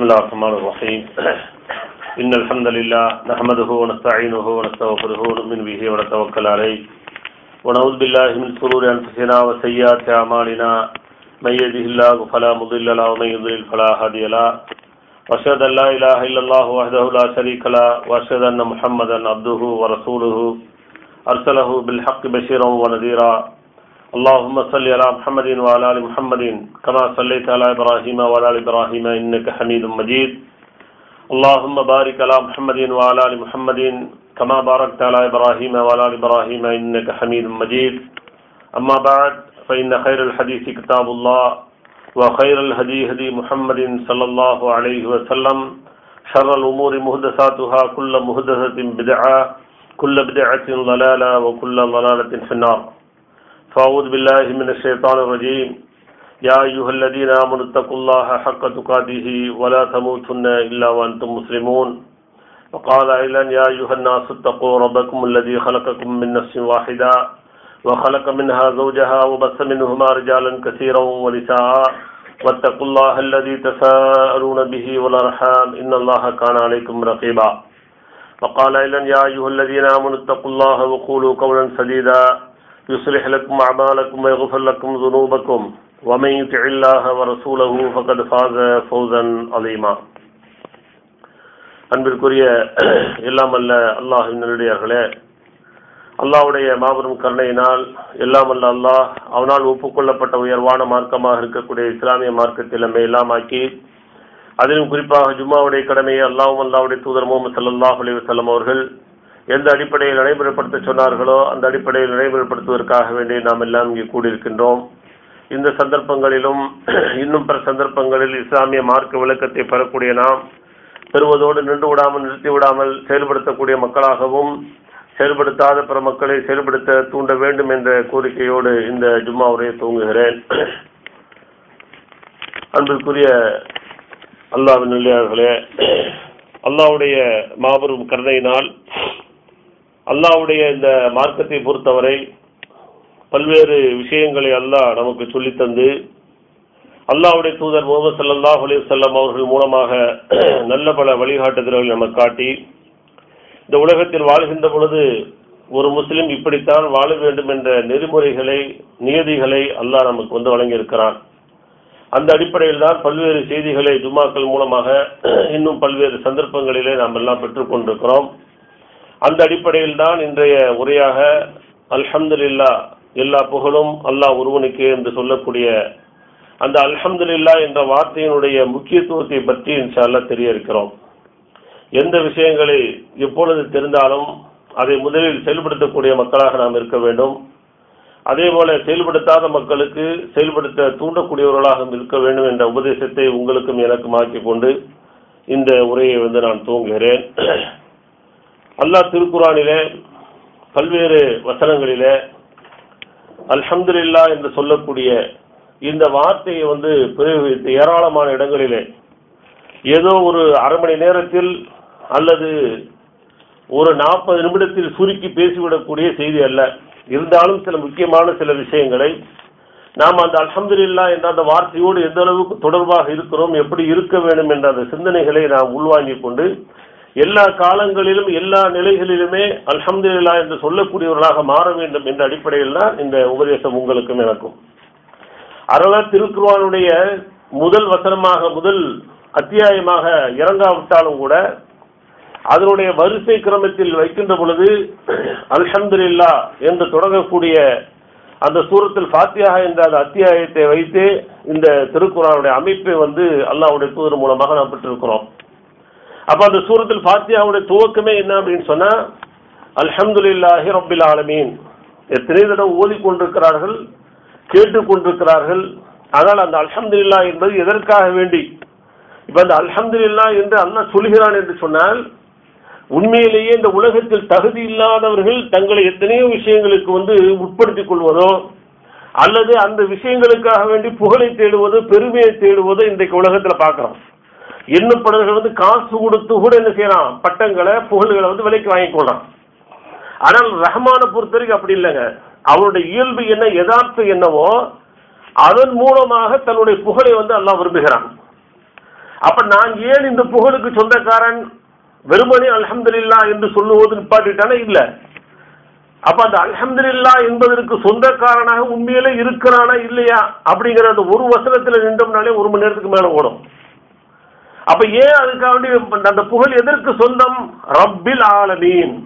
الله الرحمن الرحيم إن الحمد لله نحمده ونستعينه ونستغفره ونؤمن به ونتوكل عليه ونعوذ بالله من شرور أنفسنا وسيئات أعمالنا من يهده الله فلا مضل له ومن يضلل فلا هادي له وأشهد أن لا إله إلا الله وحده لا شريك له وأشهد أن محمدا عبده ورسوله أرسله بالحق بشيرا ونذيرا اللهم صل على محمد وعلى ال محمد كما صليت على ابراهيم وعلى ال ابراهيم انك حميد مجيد اللهم بارك على محمد وعلى ال محمد كما باركت على ابراهيم وعلى ال ابراهيم انك حميد مجيد اما بعد فان خير الحديث كتاب الله وخير الهدي هدي محمد صلى الله عليه وسلم شر الامور محدثاتها كل محدثه بدعه كل بدعه ضلاله وكل ضلاله في النار فأعوذ بالله من الشيطان الرجيم يا أيها الذين آمنوا اتقوا الله حق تقاته ولا تموتن إلا وأنتم مسلمون وقال أيضا يا أيها الناس اتقوا ربكم الذي خلقكم من نفس واحدة وخلق منها زوجها وبث منهما رجالا كثيرا ونساء واتقوا الله الذي تساءلون به والأرحام إن الله كان عليكم رقيبا وقال أيضا يا أيها الذين آمنوا اتقوا الله وقولوا قولا سديدا يصلح لكم أعمالكم ويغفر لكم ذنوبكم ومن يطع الله ورسوله فقد فاز فوزا عظيما அன்பிற்குரிய எல்லாம் அல்ல அல்லாஹின் நல்லடியார்களே அல்லாஹ்வுடைய மாபெரும் கருணையினால் எல்லாம் அல்ல அல்லாஹ் அவனால் ஒப்புக்கொள்ளப்பட்ட உயர்வான மார்க்கமாக இருக்கக்கூடிய இஸ்லாமிய மார்க்கத்தில் நம்மை எல்லாம் ஆக்கி அதிலும் குறிப்பாக ஜும்மாவுடைய கடமையை அல்லாஹும் அல்லாவுடைய தூதர் முகமது சல்லாஹ் அலி வசல்லம் அவர்கள் எந்த அடிப்படையில் நடைமுறைப்படுத்த சொன்னார்களோ அந்த அடிப்படையில் நடைமுறைப்படுத்துவதற்காக வேண்டி நாம் எல்லாம் இங்கே கூடியிருக்கின்றோம் இந்த சந்தர்ப்பங்களிலும் இன்னும் பிற சந்தர்ப்பங்களில் இஸ்லாமிய மார்க்க விளக்கத்தை பெறக்கூடிய நாம் பெறுவதோடு நின்று விடாமல் நிறுத்தி விடாமல் செயல்படுத்தக்கூடிய மக்களாகவும் செயல்படுத்தாத பிற மக்களை செயல்படுத்த தூண்ட வேண்டும் என்ற கோரிக்கையோடு இந்த ஜும்மா உரையை துவங்குகிறேன் அன்பிற்குரிய அல்லாவின் நிலையார்களே அல்லாவுடைய மாபெரும் கருணையினால் அல்லாவுடைய இந்த மார்க்கத்தை பொறுத்தவரை பல்வேறு விஷயங்களை அல்லாஹ் நமக்கு சொல்லித்தந்து அல்லாவுடைய தூதர் முகமது சல்லாஹ் அலி வல்லம் அவர்கள் மூலமாக நல்ல பல வழிகாட்டுதல்களை நமக்கு காட்டி இந்த உலகத்தில் வாழ்கின்ற பொழுது ஒரு முஸ்லிம் இப்படித்தான் வாழ வேண்டும் என்ற நெறிமுறைகளை நியதிகளை அல்லாஹ் நமக்கு வந்து வழங்கியிருக்கிறான் அந்த அடிப்படையில் தான் பல்வேறு செய்திகளை ஜுமாக்கள் மூலமாக இன்னும் பல்வேறு சந்தர்ப்பங்களிலே நாம் எல்லாம் பெற்றுக்கொண்டிருக்கிறோம் அந்த அடிப்படையில் தான் இன்றைய உரையாக அல்ஹம்துலில்லா எல்லா புகழும் அல்லாஹ் ஒருவனுக்கு என்று சொல்லக்கூடிய அந்த அல்ஹம்துலில்லா என்ற வார்த்தையினுடைய முக்கியத்துவத்தை பற்றி இன்ஷால்லா தெரிய இருக்கிறோம் எந்த விஷயங்களை எப்பொழுது தெரிந்தாலும் அதை முதலில் செயல்படுத்தக்கூடிய மக்களாக நாம் இருக்க வேண்டும் அதே போல செயல்படுத்தாத மக்களுக்கு செயல்படுத்த தூண்டக்கூடியவர்களாக இருக்க வேண்டும் என்ற உபதேசத்தை உங்களுக்கும் எனக்கும் ஆக்கிக் கொண்டு இந்த உரையை வந்து நான் துவங்குகிறேன் அல்லாஹ் திருக்குறானிலே பல்வேறு வசனங்களிலே அல்ஹம்துலில்லா என்று சொல்லக்கூடிய இந்த வார்த்தையை வந்து பிரயோகித்து ஏராளமான இடங்களிலே ஏதோ ஒரு அரை மணி நேரத்தில் அல்லது ஒரு நாற்பது நிமிடத்தில் சுருக்கி பேசிவிடக்கூடிய செய்தி அல்ல இருந்தாலும் சில முக்கியமான சில விஷயங்களை நாம் அந்த அல்ஹம்துலில்லா என்ற அந்த வார்த்தையோடு எந்த அளவுக்கு தொடர்பாக இருக்கிறோம் எப்படி இருக்க வேண்டும் என்ற அந்த சிந்தனைகளை நாம் உள்வாங்கிக் கொண்டு எல்லா காலங்களிலும் எல்லா நிலைகளிலுமே அல்ஹம்துலில்லா என்று சொல்லக்கூடியவர்களாக மாற வேண்டும் என்ற அடிப்படையில் தான் இந்த உபதேசம் உங்களுக்கும் எனக்கும் அரவ திருக்குர்வானுடைய முதல் வசனமாக முதல் அத்தியாயமாக இறங்காவிட்டாலும் கூட அதனுடைய வரிசை கிரமத்தில் வைக்கின்ற பொழுது அல்ஹம்துலில்லா என்று தொடங்கக்கூடிய அந்த சூரத்தில் ஃபாத்தியாக என்ற அந்த அத்தியாயத்தை வைத்து இந்த திருக்குறானுடைய அமைப்பை வந்து அல்லாவுடைய தூதர் மூலமாக நாம் பெற்றிருக்கிறோம் அப்ப அந்த சூரத்தில் ஃபாத்தியாவுடைய துவக்கமே என்ன அப்படின்னு சொன்னா அல்ஹம்துலில்லாஹி ரப்பில் ஆலமீன் எத்தனை தடவை ஓதிக்கொண்டிருக்கிறார்கள் கேட்டுக்கொண்டிருக்கிறார்கள் ஆனால் அந்த அல்ஹம்துலில்லா என்பது எதற்காக வேண்டி இப்ப அந்த அல்ஹம்துலில்லா என்று அல்லாஹ் சொல்கிறான் என்று சொன்னால் உண்மையிலேயே இந்த உலகத்தில் தகுதி இல்லாதவர்கள் தங்களை எத்தனையோ விஷயங்களுக்கு வந்து உட்படுத்திக் கொள்வதோ அல்லது அந்த விஷயங்களுக்காக வேண்டி புகழை தேடுவதோ பெருமையை தேடுவதோ இன்றைக்கு உலகத்தில் பார்க்கிறோம் எண்ணப்படுறவர்கள் வந்து காசு கொடுத்து கூட என்ன செய்யலாம் பட்டங்களை புகழ்களை வந்து விலைக்கு வாங்கிக் கொள்ளலாம் ஆனால் ரஹ்மான பொறுத்த வரைக்கும் அப்படி இல்லைங்க அவருடைய இயல்பு என்ன யதார்த்தம் என்னவோ அதன் மூலமாக தன்னுடைய புகழை வந்து அல்லாஹ் விரும்புகிறான் அப்ப நான் ஏன் இந்த புகழுக்கு சொந்தக்காரன் வெறுமனே அல்ஹம்துலில்லா என்று சொல்லுவது நிப்பாட்டிட்டானே இல்ல அப்ப அந்த அல்ஹம்துலில்லா என்பதற்கு சொந்தக்காரனாக உண்மையிலே இருக்கிறானா இல்லையா அப்படிங்கிற அந்த ஒரு வசனத்துல நின்றோம்னாலே ஒரு மணி நேரத்துக்கு மேல ஓடும் அப்ப ஏன் அதுக்காக வேண்டி அந்த புகழ் எதற்கு சொந்தம் ரப்பில் ஆலமீன்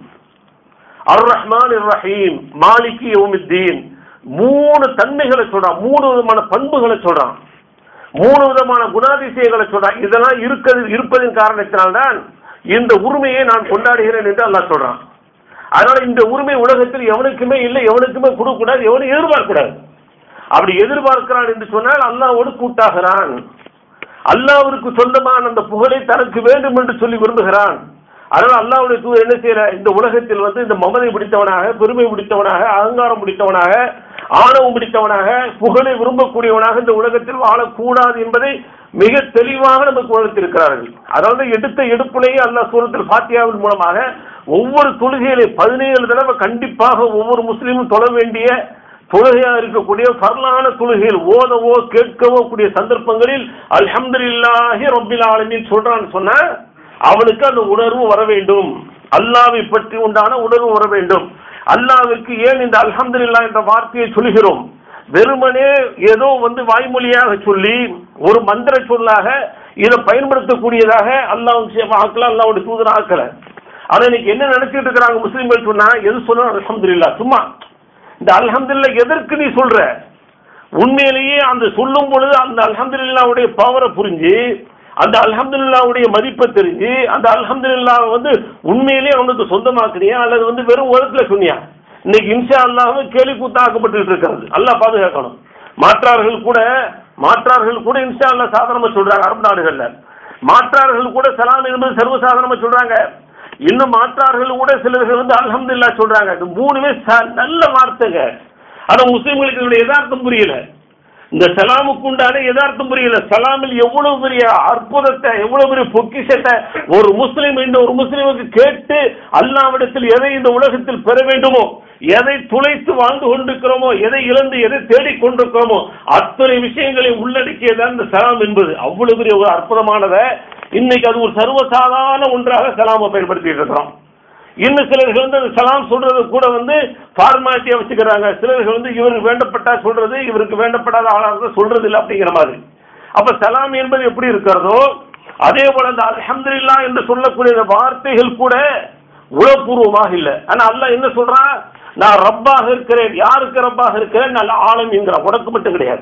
அர் ரஹ்மான் ரஹீம் மாலிகி யௌமித்தீன் மூணு தன்மைகளை சொல்றான் மூணு விதமான பண்புகளை சொல்றான் மூணு விதமான குணாதிசயங்களை சொல்றான் இதெல்லாம் இருக்கிறது இருப்பதின் காரணத்தினால்தான் இந்த உரிமையை நான் கொண்டாடுகிறேன் என்று அல்லாஹ் சொல்றான் அதனால இந்த உரிமை உலகத்தில் எவனுக்குமே இல்லை எவனுக்குமே கொடுக்கக்கூடாது எவனும் எதிர்பார்க்கக்கூடாது அப்படி எதிர்பார்க்கிறான் என்று சொன்னால் அல்லாஹ்வோடு கூட்டாகிறான் அல்லாஹ்விற்கு சொந்தமான அந்த புகழை தனக்கு வேண்டும் என்று சொல்லி விரும்புகிறான் அதனால அல்லாஹ்வுடைய தூதர் என்ன செய்யற இந்த உலகத்தில் வந்து இந்த மமதை பிடித்தவனாக பெருமை பிடித்தவனாக அகங்காரம் பிடித்தவனாக ஆணவம் பிடித்தவனாக புகழை விரும்பக்கூடியவனாக இந்த உலகத்தில் வாழக்கூடாது என்பதை மிக தெளிவாக நமக்கு உணர்த்திருக்கிறார்கள் அதாவது எடுத்த எடுப்பிலேயே அல்லாஹ் சூரத்தில் ஃபாத்தியாவின் மூலமாக ஒவ்வொரு தொழுகையிலே பதினேழு தடவை கண்டிப்பாக ஒவ்வொரு முஸ்லீமும் தொழ வேண்டிய தொழுகையா இருக்கக்கூடிய பரலான தொழுகையில் ஓதவோ கேட்கவோ கூடிய சந்தர்ப்பங்களில் அல்ஹம்துலில்லாஹி ரப்பில் ஆலமீன் சொல்றான்னு சொன்னா அவனுக்கு அந்த உணர்வு வர வேண்டும் அல்லாவை பற்றி உண்டான உணர்வு வர வேண்டும் அல்லாவிற்கு ஏன் இந்த அல்ஹம்துலில்லாஹ் என்ற வார்த்தையை சொல்கிறோம் வெறுமனே ஏதோ வந்து வாய்மொழியாக சொல்லி ஒரு மந்திர சொல்லாக இதை பயன்படுத்தக்கூடியதாக அல்லாஹ் ஆக்கல அல்லாவுடைய தூதர் ஆக்கல ஆனா இன்னைக்கு என்ன நினைச்சிட்டு இருக்கிறாங்க முஸ்லீம்கள் சொன்னா எது சொல்லணும் அல்ஹம்துலில்லாஹ் சும்மா இந்த அல்ஹம்துலில்லாஹ் எதற்கு நீ சொல்ற உண்மையிலேயே அந்த சொல்லும் பொழுது அந்த அல்ஹம்துலில்லாவுடைய பவரை புரிஞ்சு அந்த அல்ஹம்துலில்லாவுடைய மதிப்பை தெரிஞ்சு அந்த அல்ஹம்துலில்லாஹ் வந்து உண்மையிலேயே அவனுக்கு சொந்தமாக்குறியா அல்லது வந்து வெறும் உலகத்துல சொன்னியா இன்னைக்கு இன்ஷா அல்லாஹ் கேலி கூத்தாக்கப்பட்டு இருக்கிறது அல்லாஹ் பாதுகாக்கணும் மாற்றார்கள் கூட மாற்றார்கள் கூட இன்ஷா அல்லாஹ் சாதாரணமா சொல்றாங்க அரபு நாடுகள்ல மாற்றார்கள் கூட சலாம் என்பது சர்வசாதாரணமா சொல்றாங்க இன்னும் மாற்றார்கள் கூட சிலர்கள் வந்து அல்ஹம்துலில்லாஹ் சொல்றாங்க இது மூணுமே ச- நல்ல வார்த்தைங்க ஆனா முஸ்லிம்களுக்கு இதனுடைய யதார்த்தம் புரியல இந்த சலாமுக்கு உண்டான யதார்த்தம் புரியல சலாமில் எவ்வளவு பெரிய அற்புதத்தை எவ்வளவு பெரிய பொக்கிஷத்தை ஒரு முஸ்லிம் இந்த ஒரு முஸ்லிமுக்கு கேட்டு அல்லாவிடத்தில் எதை இந்த உலகத்தில் பெற வேண்டுமோ எதை துளைத்து வாழ்ந்து கொண்டிருக்கிறோமோ எதை இழந்து எதை தேடிக் கொண்டிருக்கிறோமோ அத்தனை விஷயங்களை உள்ளடக்கியதான் இந்த சலாம் என்பது அவ்வளவு பெரிய ஒரு அற்புதமானதை இன்னைக்கு அது ஒரு சர்வசாதாரண ஒன்றாக சலாமை பயன்படுத்திட்டு இருக்கிறோம் இன்னும் சிலர்கள் வந்து அந்த சலாம் சொல்றது கூட வந்து ஃபார்மாலிட்டியா வச்சுக்கிறாங்க சிலர்கள் வந்து இவருக்கு வேண்டப்பட்டா சொல்றது இவருக்கு வேண்டப்படாத ஆளாக சொல்றது இல்லை அப்படிங்கிற மாதிரி அப்ப சலாம் என்பது எப்படி இருக்கிறதோ அதே போல அந்த அல்ஹம்துலில்லாஹ் என்று சொல்லக்கூடிய இந்த வார்த்தைகள் கூட உளப்பூர்வமாக இல்லை ஆனா அல்லாஹ் என்ன சொல்றான் நான் ரப்பாக இருக்கிறேன் யாருக்கு ரப்பாக இருக்கிறேன் நல்ல ஆழம் என்கிற உனக்கு மட்டும் கிடையாது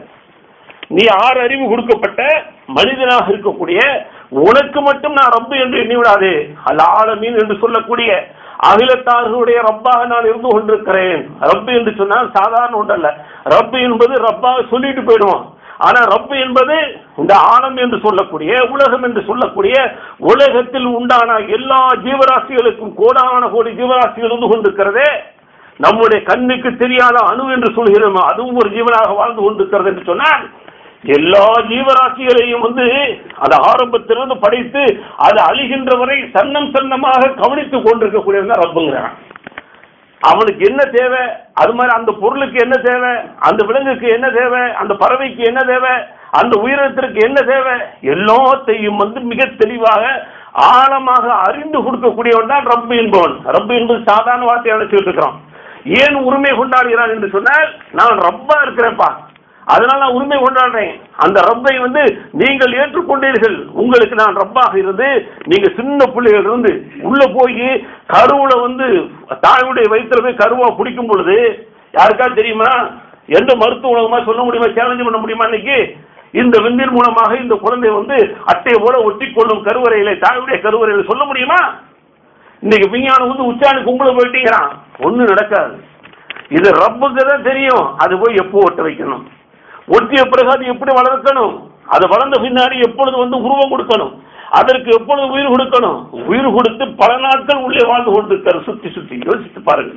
நீ ஆறு அறிவு கொடுக்கப்பட்ட மனிதனாக இருக்கக்கூடிய உனக்கு மட்டும் நான் ரப்பு என்று எண்ணி விடாதே அல் ஆலமீன் என்று சொல்லக்கூடிய அகிலத்தார்களுடைய ரப்பாக நான் இருந்து கொண்டிருக்கிறேன் ரப்பு என்று சொன்னால் சாதாரண ஒன்றல்ல ரப்பு என்பது ரப்பாக சொல்லிட்டு போயிடுவோம் ஆனா ரப்பு என்பது இந்த ஆழம் என்று சொல்லக்கூடிய உலகம் என்று சொல்லக்கூடிய உலகத்தில் உண்டான எல்லா ஜீவராசிகளுக்கும் கோடான கோடி ஜீவராசிகள் இருந்து கொண்டிருக்கிறதே நம்முடைய கண்ணுக்கு தெரியாத அணு என்று சொல்கிறோம் அதுவும் ஒரு ஜீவனாக வாழ்ந்து கொண்டிருக்கிறது என்று சொன்னால் எல்லா ஜீவராசிகளையும் வந்து அது ஆரம்பத்திலிருந்து படைத்து அது அழிகின்ற வரை சன்னம் சன்னமாக கவனித்துக் கொண்டிருக்கக்கூடியவங்க ரப்புங்கிறான் அவனுக்கு என்ன தேவை அது மாதிரி அந்த பொருளுக்கு என்ன தேவை அந்த விலங்குக்கு என்ன தேவை அந்த பறவைக்கு என்ன தேவை அந்த உயிரினத்திற்கு என்ன தேவை எல்லாத்தையும் வந்து மிக தெளிவாக ஆழமாக அறிந்து கொடுக்கக்கூடியவன் தான் ரப்பு என்பவன் ரப்பு என்பது சாதாரண வார்த்தையை அழைச்சிட்டு இருக்கிறான் ஏன் உரிமை கொண்டாடுகிறான் என்று சொன்னால் நான் ரப்பா இருக்கிறேன்ப்பா அதனால நான் உரிமை கொண்டாடுறேன் அந்த ரப்பை வந்து நீங்கள் ஏற்றுக்கொண்டீர்கள் உங்களுக்கு நான் ரப்பாக இருந்து நீங்க சின்ன பிள்ளைகள் இருந்து உள்ள போய் கருவுல வந்து தாயுடைய வயிற்றுல போய் கருவா பிடிக்கும் பொழுது யாருக்கா தெரியுமா எந்த மருத்துவ உலகமா சொல்ல முடியுமா சேலஞ்சு பண்ண முடியுமா இன்னைக்கு இந்த விந்தின் மூலமாக இந்த குழந்தை வந்து அட்டை போல ஒட்டி கொள்ளும் கருவறையில தாயுடைய கருவறையில சொல்ல முடியுமா இன்னைக்கு விஞ்ஞானம் வந்து உச்சாணி கும்பல போயிட்டீங்கிறான் ஒண்ணும் நடக்காது இது ரப்புக்கு தான் தெரியும் அது போய் எப்போ ஒட்ட வைக்கணும் ஒட்டிய பிறகு அது எப்படி வளர்க்கணும் அது வளர்ந்த பின்னாடி எப்பொழுது வந்து உருவம் கொடுக்கணும் அதற்கு எப்பொழுது உயிர் கொடுக்கணும் உயிர் கொடுத்து பல நாட்கள் உள்ளே வாழ்ந்து கொண்டிருக்காரு சுத்தி சுத்தி யோசித்து பாருங்க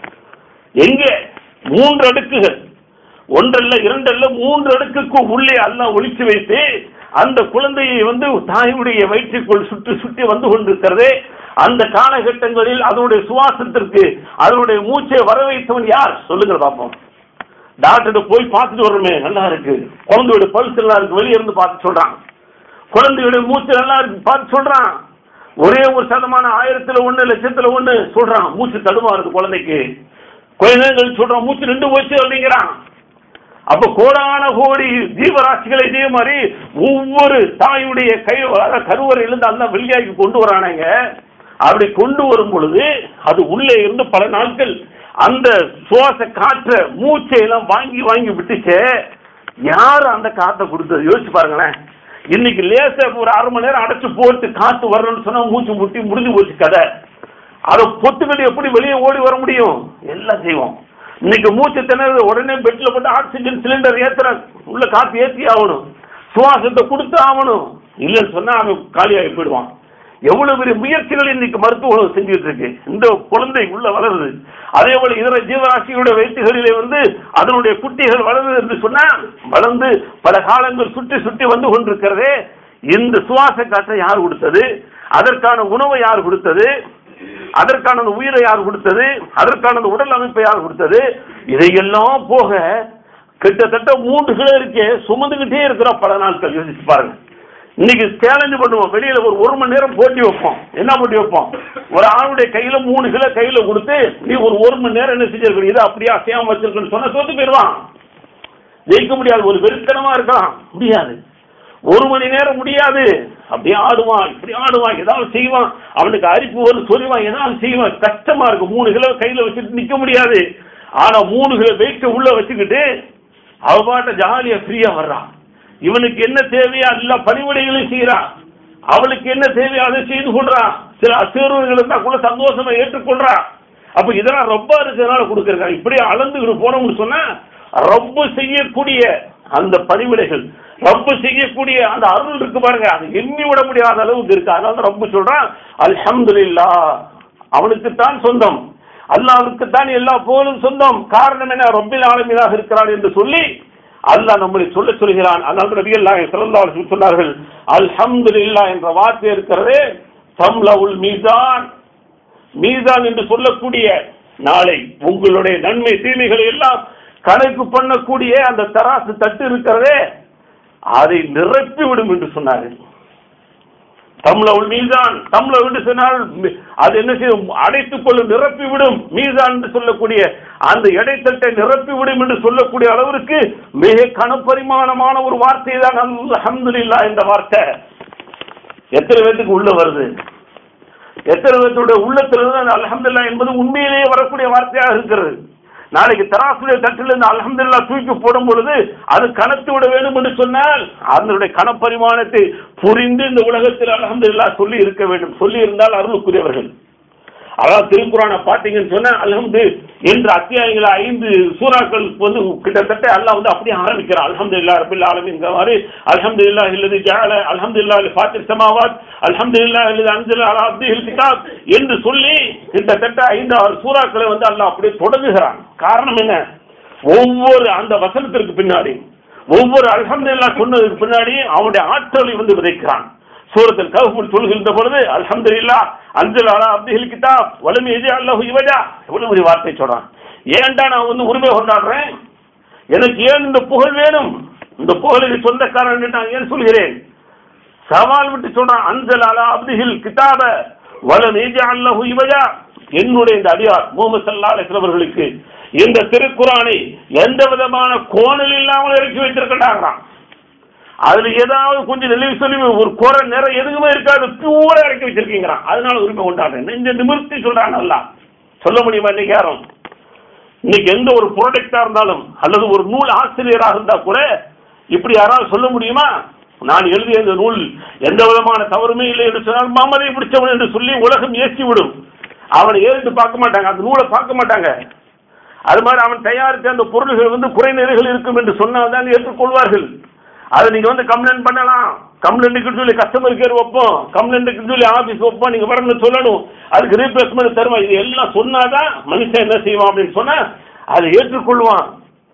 எங்கே மூன்று அடுக்குகள் ஒன்றல்ல இரண்டல்ல மூன்று அடுக்குக்கு உள்ளே அல்லாஹ் ஒளிச்சு வைத்து அந்த குழந்தையை வந்து தாயுடைய வயிற்றுக்குள் சுற்றி சுற்றி வந்து கொண்டிருக்கிறதே அந்த காலகட்டங்களில் அதனுடைய சுவாசத்திற்கு அதனுடைய மூச்சை வர வைத்தவன் யார் சொல்லுங்க பார்ப்போம் டாக்டர் போய் பார்த்துட்டு வர்றோமே நல்லா இருக்கு குழந்தையோட பல்ஸ் நல்லா இருக்கு வெளியே இருந்து பார்த்து சொல்றாங்க குழந்தையுடைய மூச்சு நல்லா இருக்கு பார்த்து சொல்றான் ஒரே ஒரு சதமான ஆயிரத்துல ஒண்ணு லட்சத்துல ஒண்ணு சொல்றான் மூச்சு தடுமாறுது குழந்தைக்கு கொஞ்ச நேரம் கழிச்சு சொல்றான் மூச்சு நின்று போச்சு அப்படிங்கிறான் அப்ப கோடான கோடி ஜீவராசிகள் இதே மாதிரி ஒவ்வொரு தாயுடைய கை அதாவது கருவறையிலிருந்து அந்த வெளியாகி கொண்டு வரானுங்க அப்படி கொண்டு வரும் பொழுது அது உள்ளே இருந்து பல நாட்கள் அந்த சுவாச காற்ற மூச்சை எல்லாம் வாங்கி வாங்கி விட்டுச்சே யார் அந்த காத்தை கொடுத்தது யோசிச்சு பாருங்களேன் இன்னைக்கு லேசா ஒரு அரை மணி நேரம் அடைச்சு போட்டு காத்து வரணும்னு சொன்னா மூச்சு முட்டி முடிஞ்சு போச்சு கதை அதை பொத்துக்கிட்டு எப்படி வெளியே ஓடி வர முடியும் எல்லாம் செய்வோம் இன்னைக்கு மூச்சு திணறது உடனே பெட்ல போட்டு ஆக்சிஜன் சிலிண்டர் ஏத்துற உள்ள காத்து ஏத்தி ஆகணும் சுவாசத்தை கொடுத்து ஆகணும் இல்லைன்னு சொன்னா அவன் காலியாகி போயிடுவான் எவ்வளவு பெரிய முயற்சிகள் இன்னைக்கு மருத்துவ உலகம் செஞ்சுட்டு இருக்கு இந்த குழந்தை உள்ள வளருது அதே போல இதர ஜீவராசிகளுடைய வயிற்றுகளிலே வந்து அதனுடைய குட்டிகள் வளருது என்று சொன்னா வளர்ந்து பல காலங்கள் சுற்றி சுற்றி வந்து கொண்டிருக்கிறதே இந்த சுவாச காற்றை யார் கொடுத்தது அதற்கான உணவை யார் கொடுத்தது அதற்கான அந்த உயிரை யார் கொடுத்தது அதற்கான அந்த உடல் அமைப்பை யார் கொடுத்தது இதையெல்லாம் போக கிட்டத்தட்ட மூன்று கிலோ இருக்கே சுமந்துக்கிட்டே இருக்கிறோம் பல நாட்கள் யோசிச்சு பாருங்க இன்னைக்கு சேலஞ்சு பண்ணுவோம் வெளியில ஒரு ஒரு மணி நேரம் போட்டி வைப்போம் என்ன போட்டி வைப்போம் ஒரு ஆளுடைய கையில மூணு கிலோ கையில கொடுத்து நீ ஒரு ஒரு மணி நேரம் என்ன செஞ்சிருக்க இதை அப்படியே அசையாம வச்சிருக்கன்னு சொன்னா தோத்து போயிடுவான் ஜெயிக்க முடியாது ஒரு வெறுத்தனமா இருக்கலாம் முடியாது ஒரு மணி நேரம் முடியாது அப்படியே ஆடுவான் இப்படி ஆடுவான் ஏதாவது செய்வான் அவனுக்கு அரிப்பு வரும் சொல்லுவான் ஏதாவது செய்வான் கஷ்டமா இருக்கு மூணு கிலோ கையில வச்சுட்டு நிக்க முடியாது ஆனா மூணு கிலோ வெயிட் உள்ள வச்சுக்கிட்டு அவ பாட்ட ஜாலியா ஃப்ரீயா வர்றான் இவனுக்கு என்ன தேவையோ எல்லா பணிவிடைகளையும் செய்யறான் அவளுக்கு என்ன தேவையோ அதை செய்து கொள்றான் சில அசேர்வுகள் இருந்தா கூட சந்தோஷமா ஏற்றுக்கொள்றான் அப்ப இதெல்லாம் ரொம்ப இருக்கிறதுனால கொடுக்கறாங்க இப்படி அளந்து போனோம்னு சொன்னா ரொம்ப செய்யக்கூடிய அந்த பணிவிடைகள் ரப்பு செய்யக்கூடிய அந்த அருள் இருக்கு பாருங்க அது எண்ணி விட முடியாத அளவுக்கு இருக்கு அதனால தான் ரப்பு சொல்றான் அல்ஹம்துலில்லா அவனுக்குத்தான் சொந்தம் அல்லாவுக்குத்தான் எல்லா புகழும் சொந்தம் காரணம் என்ன ரப்பில் ஆலமீனாக இருக்கிறான் என்று சொல்லி அல்லாஹ் நம்மளை சொல்ல சொல்கிறான் அதனால நபி அல்லாஹ் ஸல்லல்லாஹு அலைஹி வஸல்லம் சொன்னார்கள் அல்ஹம்துலில்லா என்ற வார்த்தை இருக்கிறதே தம்லவுல் மீசான் மீசான் என்று சொல்லக்கூடிய நாளை உங்களுடைய நன்மை தீமைகளை எல்லாம் கணக்கு பண்ணக்கூடிய அந்த தராசு தட்டு இருக்கிறதே அதை நிரப்பி விடும் என்று சொன்னார்கள் தம்லவுல் மீசான் தம்ல என்று சொன்னால் மி- அது என்ன செய்யும் அடைத்துக் கொள்ளும் நிரப்பி விடும் மீசான் என்று சொல்லக்கூடிய அந்த எடைத்தட்டை நிரப்பி விடும் என்று சொல்லக்கூடிய அளவிற்கு மிக கனப்பரிமாணமான ஒரு வார்த்தை தான் அல்ஹம்துலில்லாஹ் என்ற வார்த்தை எத்தனை பேத்துக்கு உள்ள வருது எத்தனை பேர்த்துடைய உள்ளத்திலிருந்து அந்த அல்ஹம்துலில்லாஹ் என்பது உண்மையிலேயே வரக்கூடிய வார்த்தையாக இருக்கிறது நாளைக்கு தராசுடைய தட்டிலிருந்து அல்ஹம்துலில்லாஹ் தூக்கி போடும் பொழுது அது கனத்து விட வேண்டும் என்று சொன்னால் அதனுடைய கனப்பரிமாணத்தை புரிந்து இந்த உலகத்தில் அல்ஹம்துலில்லாஹ் சொல்லி இருக்க வேண்டும் சொல்லி இருந்தால் அருளுக்குரியவர்கள் அதாவது திருக்குறானை பார்த்தீங்கன்னு சொன்னா அல்ஹம்து என்ற அத்தியாயங்கள் ஐந்து சூறாக்கள் வந்து கிட்டத்தட்ட அல்லாஹ் வந்து அப்படியே ஆரம்பிக்கிறான் அல்ஹம்துலில்லாஹ் ரபில் ஆலமீன் மாதிரி அல்ஹம்துலில்லாஹ் இல்லது ஜஅல அல்ஹம்துலில்லாஹ் ஃபாத்திர் சமாவாத் அல்ஹம்துலில்லாஹ் இல்லது அன்சல அலா அப்திஹில் கிதாப் என்று சொல்லி கிட்டத்தட்ட ஐந்து ஆறு சூறாக்களை வந்து அல்லாஹ் அப்படியே தொடங்குகிறான் காரணம் என்ன ஒவ்வொரு அந்த வசனத்திற்கு பின்னாடி ஒவ்வொரு அல்ஹம்துலில்லாஹ் சொன்னதுக்கு பின்னாடி அவனுடைய ஆற்றலை வந்து விதைக்கிறான் சூரத்தில் கவுஃபுல் சொல்கின்ற பொழுது அல்ஹம்துலில்லாஹ் அன்சல் அலா அப்திஹில் கிதாப் வலம் எஜி அல்லாஹு இவஜா எவ்வளவு பெரிய வார்த்தை சொல்றான் ஏன்டா நான் வந்து உரிமை கொண்டாடுறேன் எனக்கு ஏன் இந்த புகழ் வேணும் இந்த புகழுக்கு சொந்தக்காரன் என்று நான் ஏன் சொல்கிறேன் சவால் விட்டு சொல்றான் அன்சல் அலா அப்திஹில் கிதாப வலம் எஜி அல்லாஹு இவஜா என்னுடைய இந்த அடியார் முகமது சல்லா அலிஸ்லவர்களுக்கு இந்த திருக்குறானை எந்த விதமான கோணல் இல்லாமல் இறக்கி வைத்திருக்கிறார்களாம் அதுல ஏதாவது கொஞ்சம் நினைவு சொல்லி ஒரு குறை நிறம் எதுவுமே இருக்காது பியூரா இறக்கி வச்சிருக்கீங்கிறான் அதனால உரிமை கொண்டாடுறேன் நெஞ்ச நிமிர்த்தி சொல்றான் நல்லா சொல்ல முடியுமா இன்னைக்கு யாரும் இன்னைக்கு எந்த ஒரு ப்ராடக்டா இருந்தாலும் அல்லது ஒரு நூல் ஆசிரியராக இருந்தா கூட இப்படி யாராவது சொல்ல முடியுமா நான் எழுதிய இந்த நூல் எந்த விதமான தவறுமே இல்லை என்று சொன்னால் மாமதை பிடிச்சவன் என்று சொல்லி உலகம் ஏற்றி விடும் அவனை ஏறிட்டு பார்க்க மாட்டாங்க அந்த நூலை பார்க்க மாட்டாங்க அது மாதிரி அவன் தயாரித்த அந்த பொருள்கள் வந்து குறைநிறைகள் இருக்கும் என்று சொன்னால் தான் ஏற்றுக்கொள்வார்கள் அதை நீங்க வந்து கம்ப்ளைண்ட் பண்ணலாம் கம்ப்ளைண்ட்டுக்கு சொல்லி கஸ்டமர் கேர் வைப்போம் கம்ப்ளைண்ட்டுக்கு சொல்லி ஆபீஸ் வைப்போம் நீங்க வரணும்னு சொல்லணும் அதுக்கு ரீப்ளேஸ்மெண்ட் தருவோம் இது எல்லாம் சொன்னாதான் மனுஷன் என்ன செய்வான் அப்படின்னு சொன்னா அதை ஏற்றுக்கொள்வான்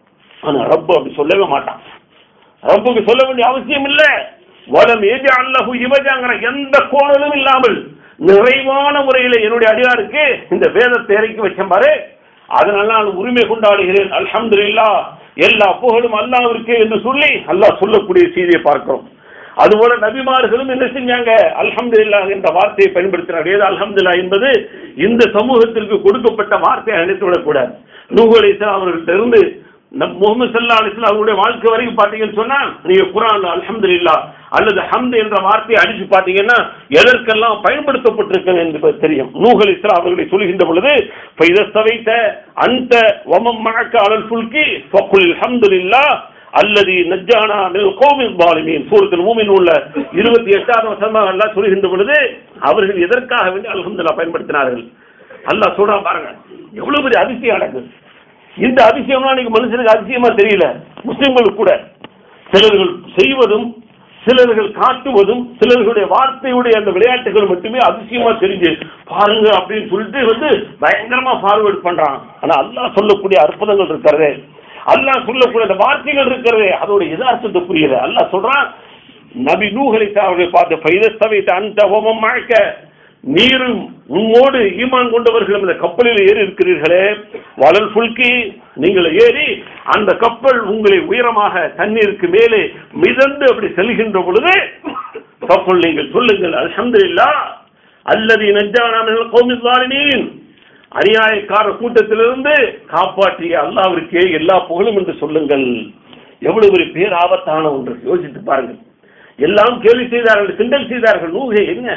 ஆனா ரப்பு அப்படி சொல்லவே மாட்டான் ரப்புக்கு சொல்ல வேண்டிய அவசியம் இல்லை வலம் ஏஜி அல்லஹு இவஜாங்கிற எந்த கோணலும் இல்லாமல் நிறைவான முறையில் என்னுடைய அடியாருக்கு இந்த வேதத்தை இறக்கி வச்சேன் பாரு அதனால நான் உரிமை கொண்டாடுகிறேன் அல்ஹம்துலில்லாஹ் எல்லா புகழும் அல்லாஹ்விற்கு என்று சொல்லி அல்லாஹ் சொல்லக்கூடிய செய்தியை பார்க்கிறோம் அதுபோல நபிமார்களும் என்ன செஞ்சாங்க அல்ஹம்துலில்லாஹ் என்ற வார்த்தையை பயன்படுத்தினார் ஏது அல்ஹம்துலில்லாஹ் என்பது இந்த சமூகத்திற்கு கொடுக்கப்பட்ட வார்த்தையை அழைத்து விடக்கூடாது நூஹ் அலைஹிஸ்ஸலாம் அவர்கள்ட்ட இருந்து நம் முகமது சல்லா அலிஸ்லாம் அவருடைய வாழ்க்கை வரைக்கும் பாத்தீங்கன்னு சொன்னா நீங்க குரான் அல்ஹம்துலில்லாஹ் அல்லது ஹம்து என்ற வார்த்தையை அடிச்சு பாத்தீங்கன்னா எதற்கெல்லாம் பயன்படுத்தப்பட்டிருக்கிறது என்பது தெரியும் நூஹ் அலைஹிஸ்ஸலாம் அவர்களை சொல்கின்ற பொழுது ஃபைதஸ்தவைத்த அந்த வமம் மழக்க அலல் ஃபுல்கி ஃபக்குல் அல்ஹம்துலில்லாஹ் அல்லது நஜ்ஜானா மினல் கௌமில் பாலிமீன் சூரத்தில் மூமின் உள்ள இருபத்தி எட்டாவது வசனமாக அல்லாஹ் சொல்கின்ற பொழுது அவர்கள் எதற்காக வேண்டி அல்ஹம்துலில்லாஹ் பயன்படுத்தினார்கள் அல்லாஹ் சொல்றான் பாருங்க எவ்வளவு பெரிய அதிசயம் நடக்குது இந்த அதிசயம்லாம் இன்னைக்கு மனுஷனுக்கு அதிசயமா தெரியல முஸ்லிம்களுக்கு கூட சிலர்கள் செய்வதும் சிலர்கள் காட்டுவதும் சிலர்களுடைய வார்த்தையுடைய அந்த விளையாட்டுகள் மட்டுமே அதிசயமா தெரிஞ்சு பாருங்க அப்படின்னு சொல்லிட்டு வந்து பயங்கரமா ஃபார்வர்ட் பண்றான் ஆனா அல்லாஹ் சொல்லக்கூடிய அற்புதங்கள் இருக்கிறதே அல்லாஹ் சொல்லக்கூடிய அந்த வார்த்தைகள் இருக்கிறதே அதோட யதார்த்தத்தை புரியல அல்லாஹ் சொல்றான் நபி நூகலை அவர்களை பார்த்து பைதஸ்தவைத்த அந்த ஹோமம் மழக்க நீரும் உம்மோடு ஈமான் கொண்டவர்கள் இந்த கப்பலில் ஏறி இருக்கிறீர்களே வளல் புல்கி நீங்கள் ஏறி அந்த கப்பல் உங்களை உயரமாக தண்ணீருக்கு மேலே மிதந்து அப்படி செல்கின்ற பொழுது கப்பல் நீங்கள் சொல்லுங்கள் அல்ஹம்துலில்லாஹ் அல்லது நஜ்ஜானா கோமில் வாலினீன் அநியாயக்கார கூட்டத்திலிருந்து காப்பாற்றிய அல்லாவிற்கே எல்லா புகழும் என்று சொல்லுங்கள் எவ்வளவு ஒரு பேர் ஆபத்தான ஒன்று யோசித்து பாருங்கள் எல்லாம் கேள்வி செய்தார்கள் கிண்டல் செய்தார்கள் நூகே என்ன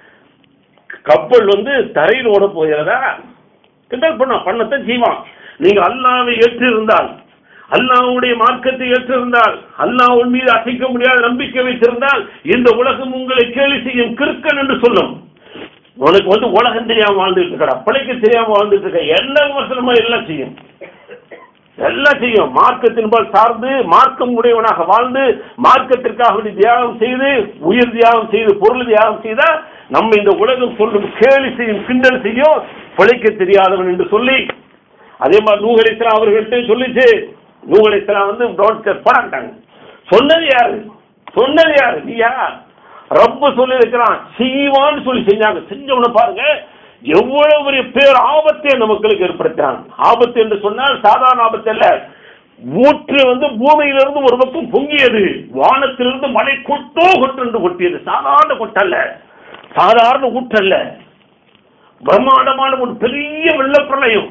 கப்பல் வந்து தரையில் ஓட போகிறதா கிண்டல் பண்ண பண்ணத்தான் செய்வான் நீங்க அல்லாவை ஏற்றிருந்தால் அல்லாவுடைய மார்க்கத்தை ஏற்றிருந்தால் அல்லாஹ்வின் மீது அசைக்க முடியாத நம்பிக்கை வைத்திருந்தால் இந்த உலகம் உங்களை கேலி செய்யும் கிறுக்கன் என்று சொல்லும் உனக்கு வந்து உலகம் தெரியாம வாழ்ந்துட்டு இருக்கடா பிழைக்க தெரியாம வாழ்ந்துட்டு இருக்க எல்லா விமர்சனமா எல்லாம் செய்யும் எல்லாம் செய்யும் மார்க்கத்தின்பால் சார்ந்து மார்க்கம் உடையவனாக வாழ்ந்து மார்க்கத்திற்காக வேண்டி தியாகம் செய்து உயிர் தியாகம் செய்து பொருள் தியாகம் செய்தா நம்ம இந்த உலகம் சொல்லும் கேலி செய்யும் கிண்டல் செய்யும் பிழைக்க தெரியாதவன் என்று சொல்லி அதே மாதிரி நூகலிஸ்லாம் அவர்கள்ட்ட சொல்லிச்சு நூகலிஸ்லாம் வந்து ப்ராட்காஸ்ட் படாட்டாங்க சொன்னது யாரு சொன்னது யாரு நீயா ரப்ப சொல்லி இருக்கிறான் செய்வான்னு சொல்லி செஞ்சாங்க செஞ்சவன பாருங்க எவ்வளவு பெரிய பேர் ஆபத்தை அந்த மக்களுக்கு ஏற்படுத்தினான் ஆபத்து என்று சொன்னால் சாதாரண ஆபத்து அல்ல ஊற்று வந்து பூமியிலிருந்து ஒரு பக்கம் பொங்கியது வானத்திலிருந்து மழை கொட்டோ கொட்டு கொட்டியது சாதாரண கொட்டல்ல சாதாரண ஊற்றல்ல பிரம்மாண்டமான ஒரு பெரிய வெள்ளப்பிரளயம்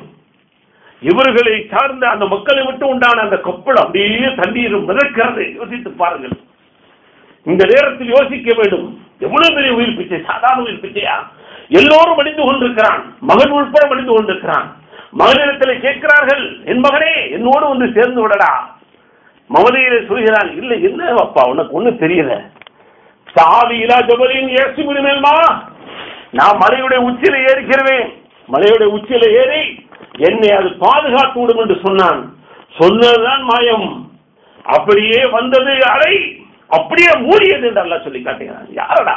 இவர்களை சார்ந்த அந்த மக்களை விட்டு உண்டான அந்த கப்பல் அப்படியே தண்ணீர் மிதக்கிறது யோசித்து பாருங்கள் இந்த நேரத்தில் யோசிக்க வேண்டும் எவ்வளவு பெரிய உயிர் பிச்சை சாதாரண உயிர் பிச்சையா எல்லோரும் மடிந்து கொண்டிருக்கிறான் மகன் உட்பட மடிந்து கொண்டிருக்கிறான் மகனிடத்தில் கேட்கிறார்கள் என் மகனே என்னோடு வந்து சேர்ந்து விடடா மமதையிலே சொல்கிறான் இல்லை என்ன அப்பா உனக்கு ஒண்ணும் தெரியல சாவி இலா ஜபலின் ஏசி முடிமேல்மா நான் மலையுடைய உச்சியில ஏறிக்கிறவேன் மலையுடைய உச்சியில ஏறி என்னை அது பாதுகாத்து விடும் என்று சொன்னான் சொன்னதுதான் மாயம் அப்படியே வந்தது அலை அப்படியே மூடியது என்று அல்லாஹ் சொல்லி காட்டுகிறான் யாரடா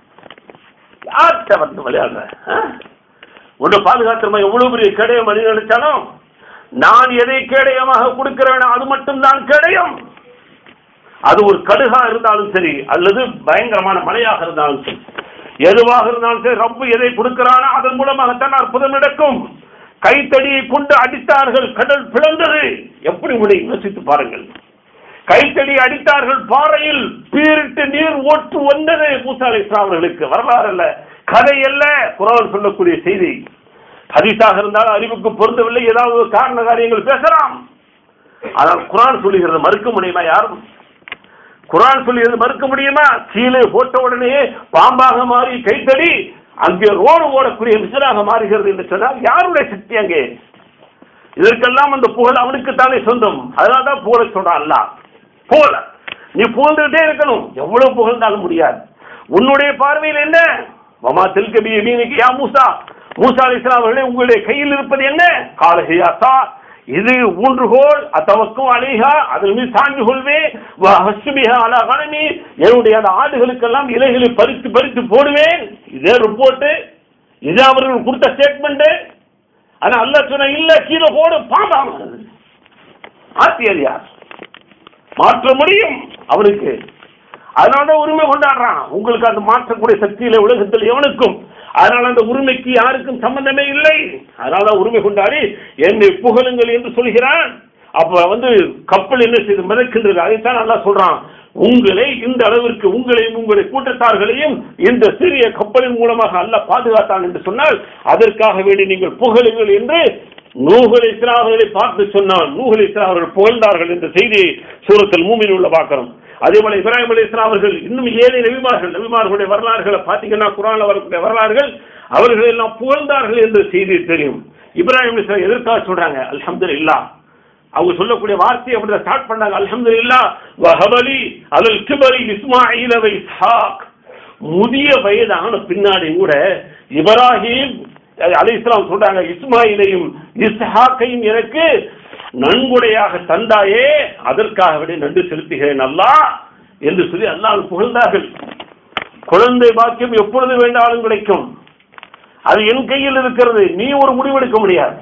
யார்கிட்ட வந்து விளையாடுற ஆ? உன்னை பாதுகாத்துமா எவ்வளவு பெரிய கேடய மனிதன் நினைச்சாலும் நான் எதை கேடயமாக கொடுக்கிறேனோ அது மட்டும்தான் கேடயம் அது ஒரு கடுகா இருந்தாலும் சரி அல்லது பயங்கரமான மழையாக இருந்தாலும் சரி எதுவாக இருந்தாலும் சரி ரப்பு எதை கொடுக்கிறானோ அதன் மூலமாகத்தான் அற்புதம் நடக்கும் கைத்தடியை கொண்டு அடித்தார்கள் கடல் பிளந்தது எப்படி முடியும் யோசித்து பாருங்கள் கைத்தடி அடித்தார்கள் பாறையில் பீரிட்டு நீர் ஓட்டு வந்தது மூசா அலி அவர்களுக்கு வரலாறு அல்ல கதை அல்ல குரான் சொல்லக்கூடிய செய்தி ஹதீஸாக இருந்தாலும் அறிவுக்கு பொருந்தவில்லை ஏதாவது ஒரு காரண காரியங்கள் பேசலாம் ஆனால் குரான் சொல்லுகிறது மறுக்க முடியுமா யாரும் குரான் சொல்லுகிறது மறுக்க முடியுமா கீழே போட்ட உடனே பாம்பாக மாறி கைத்தடி அங்கே ரோடு ஓடக்கூடிய மிஷனாக மாறுகிறது என்று சொன்னால் யாருடைய சக்தி அங்கே இதற்கெல்லாம் அந்த புகழ் அவனுக்கு தானே சொந்தம் அதனால தான் புகழ சொல்றான் அல்லாஹ் புகழ நீ புகழ்ந்துகிட்டே இருக்கணும் எவ்வளவு புகழ்ந்தாலும் முடியாது உன்னுடைய பார்வையில் என்ன வமா தெல்கபி மீனுக்கு யா மூசா மூசா அலி அவர்களே உங்களுடைய கையில் இருப்பது என்ன காலஹியாசா இது ஊன்றுகோல் அத்தவக்கும் அலிஹா அதில் மீது சாஞ்சு கொள்வே ஹஸ்மிஹா அலா கணமி என்னுடைய அந்த ஆடுகளுக்கெல்லாம் இலைகளை பறித்து பறித்து போடுவேன் இதே ரிப்போர்ட்டு இது அவர்கள் கொடுத்த ஸ்டேட்மெண்ட் ஆனா அல்ல சொன்ன இல்ல கீழே போடு பாம்பாக ஆத்தியர் யார் மாற்ற முடியும் அவனுக்கு அதனால உரிமை கொண்டாடுறான் உங்களுக்கு அது மாற்றக்கூடிய சக்தியில உலகத்தில் எவனுக்கும் அதனால அந்த உரிமைக்கு யாருக்கும் சம்பந்தமே இல்லை அதனால உரிமை கொண்டாடி என்னை புகழுங்கள் என்று சொல்கிறான் அப்ப வந்து கப்பல் என்ன செய்து மிதக்கின்றது அதைத்தான் நல்லா சொல்றான் உங்களை இந்த அளவிற்கு உங்களையும் உங்களுடைய கூட்டத்தார்களையும் இந்த சிறிய கப்பலின் மூலமாக அல்லாஹ் பாதுகாத்தான் என்று சொன்னால் அதற்காக வேண்டி நீங்கள் புகழுங்கள் என்று நூகல் இஸ்லாம் அவர்களை பார்த்து சொன்னால் நூகல் இஸ்லாம் அவர்கள் புகழ்ந்தார்கள் என்ற செய்தியை சூரத்தில் மூமில் உள்ள பார்க்கிறோம் அதே போல இப்ராஹிம் அலி இஸ்லாம் அவர்கள் இன்னும் ஏழை நபிமார்கள் நபிமார்களுடைய வரலாறுகளை பார்த்தீங்கன்னா குரான்ல வரக்கூடிய வரலாறுகள் அவர்கள் எல்லாம் புகழ்ந்தார்கள் என்ற செய்தி தெரியும் இப்ராஹிம் அலி இஸ்லாம் எதற்காக சொல்றாங்க அல்ஹம்துலில்லாஹ் அவங்க சொல்லக்கூடிய வார்த்தையை அப்படி ஸ்டார்ட் பண்ணாங்க அல்ஹம்துலில்லாஹ் வஹபலி அலல் கிபரி இஸ்மாயில் வ இஸ்ஹாக் முதிய வயதான பின்னாடி கூட இப்ராஹிம் அலி இஸ்லாம் சொல்றாங்க இஸ்மாயிலையும் இஸ்ஹாக்கையும் எனக்கு நன்கொடையாக தந்தாயே அதற்காக விட நன்றி செலுத்துகிறேன் அல்லாஹ் என்று சொல்லி அல்லாஹ் புகழ்ந்தார்கள் குழந்தை பாக்கியம் எப்பொழுது வேண்டாலும் கிடைக்கும் அது என் கையில் இருக்கிறது நீ ஒரு முடிவெடுக்க முடியாது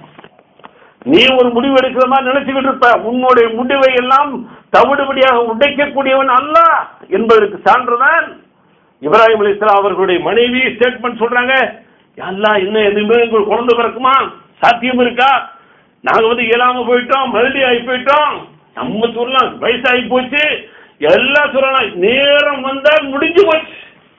நீ ஒரு முடிவு எடுக்கிற மாதிரி நினைச்சுக்கிட்டு இருப்ப உன்னுடைய முடிவை எல்லாம் தவிடுபடியாக உடைக்கக்கூடியவன் அல்ல என்பதற்கு சான்றுதான் இப்ராஹிம் அலி இஸ்லாம் அவர்களுடைய மனைவி ஸ்டேட்மெண்ட் சொல்றாங்க எல்லாம் இன்னும் எதுவுமே உங்களுக்கு குழந்தை பிறக்குமா சாத்தியம் இருக்கா நாங்க வந்து இயலாம போயிட்டோம் மறுபடி ஆகி போயிட்டோம் நம்ம சொல்லலாம் வயசாகி போச்சு எல்லாம் சொல்லலாம் நேரம் வந்தால் முடிஞ்சு போச்சு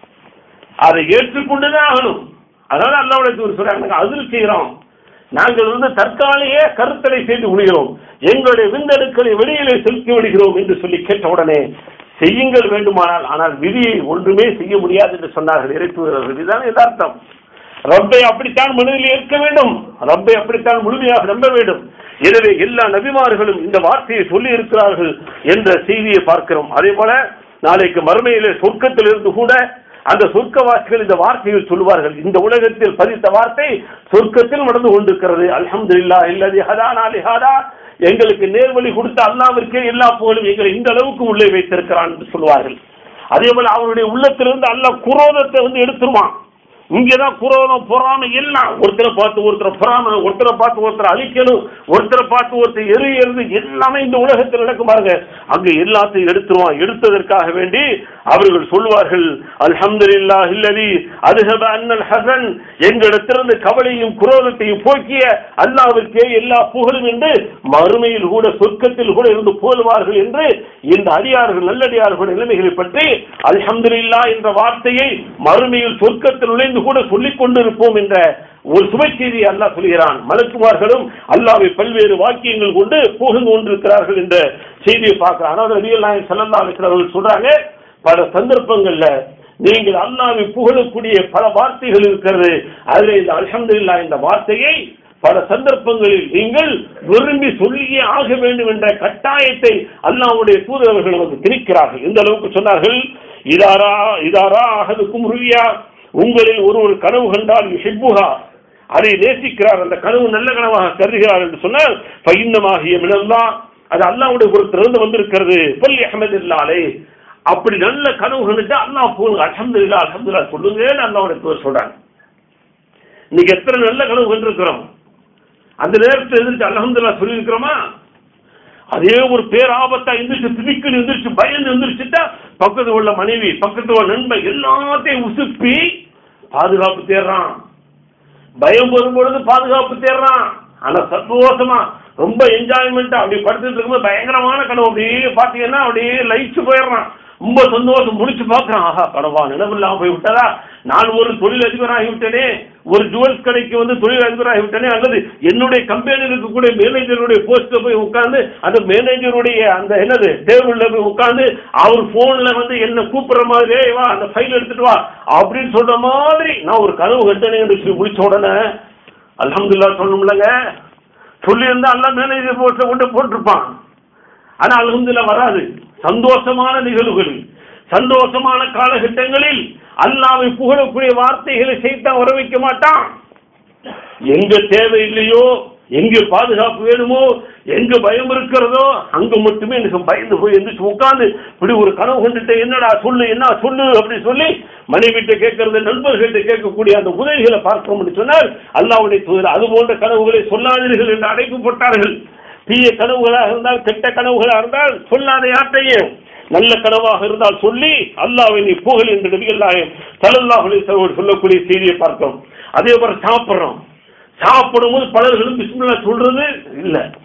அதை ஏற்றுக்கொண்டுதான் ஆகணும் அதனால அல்லாவுடைய தூர் சொல்றாங்க அதில் செய்கிறோம் நாங்கள் வந்து தற்காலிக கருத்தடை செய்து விடுகிறோம் எங்களுடைய விந்தணுக்களை வெளியிலே செலுத்தி விடுகிறோம் என்று சொல்லி கேட்ட உடனே செய்யுங்கள் வேண்டுமானால் ஆனால் விதியை ஒன்றுமே செய்ய முடியாது என்று சொன்னார்கள் இறைத்துவர்கள் இதுதான் யதார்த்தம் ரப்பை அப்படித்தான் மனதில் ஏற்க வேண்டும் ரப்பை அப்படித்தான் முழுமையாக நம்ப வேண்டும் எனவே எல்லா நபிமார்களும் இந்த வார்த்தையை சொல்லி இருக்கிறார்கள் என்ற செய்தியை பார்க்கிறோம் அதே போல நாளைக்கு மறுமையிலே சொர்க்கத்தில் இருந்து கூட அந்த சொர்க்கவாசிகள் இந்த வார்த்தையை சொல்லுவார்கள் இந்த உலகத்தில் பதித்த வார்த்தை சொர்க்கத்தில் நடந்து கொண்டிருக்கிறது அல்ஹம்துலில்லா இல்லதி ஹதானா லிஹாதா எங்களுக்கு நேர்வழி கொடுத்த அல்லாவிற்கே எல்லா புகழும் எங்களை இந்த அளவுக்கு உள்ளே வைத்திருக்கிறான் என்று சொல்லுவார்கள் அதே போல அவருடைய உள்ளத்திலிருந்து அல்லாஹ் குரோதத்தை வந்து எடுத்துருவான் இங்கதான் குரோதம் பொறாமை எல்லாம் ஒருத்தரை பார்த்து ஒருத்தரை பொறாமை ஒருத்தரை பார்த்து ஒருத்தரை அழிக்கணும் ஒருத்தரை பார்த்து ஒருத்தர் எரியறது எல்லாமே இந்த உலகத்தில் நடக்கும் பாருங்க அங்க எல்லாத்தையும் எடுத்துருவான் எடுத்ததற்காக வேண்டி அவர்கள் சொல்வார்கள் அல்ஹம்துலில்லா இல்லதி அதுஹப அன்னல் ஹசன் எங்களிடத்திலிருந்து கவலையும் குரோதத்தையும் போக்கிய அல்லாவிற்கே எல்லா புகழும் என்று மறுமையில் கூட சொர்க்கத்தில் கூட இருந்து புகழ்வார்கள் என்று இந்த அடியார்கள் நல்லடியார்கள் நிலைமைகளை பற்றி அல்ஹம்துலில்லா என்ற வார்த்தையை மறுமையில் சொர்க்கத்தில் நுழைந்து கூட சொல்லிக் கொண்டிருப்போம் என்ற ஒரு சுப செய்தி அல்லாஹ் சொல்கிறான் மலக்குமார்களும் அல்லாவை பல்வேறு வாக்கியங்கள் கொண்டு புகழ்ந்து கொண்டிருக்கிறார்கள் என்ற செய்தியை பார்க்கிறான் அதாவது நபிகள் நாயகம் ஸல்லல்லாஹு அலைஹி வஸல்லம் அவர்கள் சொல்றாங்க பல சந்தர்ப்பங்கள்ல நீங்கள் அல்லாவை புகழக்கூடிய பல வார்த்தைகள் இருக்கிறது அதில் இந்த அல்ஹம்துலில்லாஹ் இந்த வார்த்தையை பல சந்தர்ப்பங்களில் நீங்கள் விரும்பி சொல்லியே ஆக வேண்டும் என்ற கட்டாயத்தை அல்லாவுடைய தூதரவர்கள் வந்து திணிக்கிறார்கள் எந்த அளவுக்கு சொன்னார்கள் இதாரா இதாரா அகதுக்கும் ருவியா உங்களில் ஒருவர் கனவு கண்டால் ஹிப்புகா அதை நேசிக்கிறார் அந்த கனவு நல்ல கனவாக கருதுகிறார் என்று சொன்னால் பைன்னமாகிய மினல்லா அது அல்லாவுடைய பொறுத்திலிருந்து வந்திருக்கிறது பள்ளி அகமது இல்லாலே அப்படி நல்ல கனவு கண்டுட்டு அல்லாஹ் போடுங்க அலமதுல்லா அலமதுல்லா சொல்லுங்கன்னு அல்லாவுடைய தூதர் சொல்றாங்க இன்னைக்கு எத்தனை நல்ல கனவு கண்டிருக்கிறோம் அந்த நேரத்தில் எதிர்த்து அலமதுல்லா சொல்லியிருக்கிறோமா அதே ஒரு பேராபத்தா எந்திரிச்சு திணிக்கல் எந்திரிச்சு பயந்து எந்திரிச்சுட்டா பக்கத்துல உள்ள மனைவி பக்கத்துல உள்ள நண்பன் எல்லாத்தையும் உசுப்பி பாதுகாப்பு தேடுறான் பயம் வரும்பொழுது பாதுகாப்பு தேடுறான் ஆனா சந்தோஷமா ரொம்ப என்ஜாய்மெண்ட் அப்படி படுத்துட்டு இருக்கும்போது பயங்கரமான கனவு அப்படியே பாத்தீங்கன்னா அப்படியே லயிச்சு போயிடுறான் ரொம்ப சந்தோஷம் முடிச்சு பார்க்கறான் ஆஹா கடவா நினைவில்லாம போய் விட்டதா நான் ஒரு தொழில் அதிபராகி விட்டேனே ஒரு ஜுவல்ஸ் கடைக்கு வந்து தொழில் அதிபராகி விட்டேனே அல்லது என்னுடைய கம்பெனியில் இருக்கக்கூடிய மேனேஜருடைய போஸ்ட்ல போய் உட்கார்ந்து அந்த மேனேஜருடைய அந்த என்னது டேபிள்ல போய் உட்கார்ந்து அவர் போன்ல வந்து என்ன கூப்பிடுற மாதிரி "ஏய், வா அந்த ஃபைல் எடுத்துட்டு வா அப்படின்னு சொல்ற மாதிரி நான் ஒரு கனவு கட்டணே என்று சொல்லி முடிச்ச உடனே அல்ஹம்துலில்லாஹ் சொல்லணும்லங்க சொல்லியிருந்தா எல்லாம் மேனேஜர் போஸ்ட்ல கொண்டு போட்டிருப்பான் ஆனா அல்ஹம்துலில்லாஹ் வராது சந்தோஷமான நிகழ்வுகளில் சந்தோஷமான காலகட்டங்களில் அல்லாவை புகழக்கூடிய வார்த்தைகளை செய்தான் வர வைக்க மாட்டான் எங்க தேவை இல்லையோ எங்க பாதுகாப்பு வேணுமோ எங்க பயம் இருக்கிறதோ அங்க மட்டுமே எனக்கு பயந்து போய் எந்திரிச்சு உட்கார்ந்து இப்படி ஒரு கனவு கொண்டுட்டு என்னடா சொல்லு என்ன சொல்லு அப்படி சொல்லி மனைவிட்ட கேட்கறது நண்பர்கள்ட்ட கேட்கக்கூடிய அந்த உதவிகளை பார்க்கணும்னு சொன்னால் அல்லாவுடைய தூதர் அது போன்ற கனவுகளை சொல்லாதீர்கள் என்று அடைப்பு போட்டார்கள் தீய கனவுகளாக இருந்தால் கெட்ட கனவுகளாக இருந்தால் சொல்லாத யார்ட்டையும் நல்ல கனவாக இருந்தால் சொல்லி அல்லாவை நீ புகழ் என்று நபிகள் நாயம் சல்லல்லாஹு சொல்லக்கூடிய செய்தியை பார்க்கிறோம் அதே போல சாப்பிடுறோம் சாப்பிடும்போது பலர்களும் பிஸ்மில்லா சொல்றது இல்ல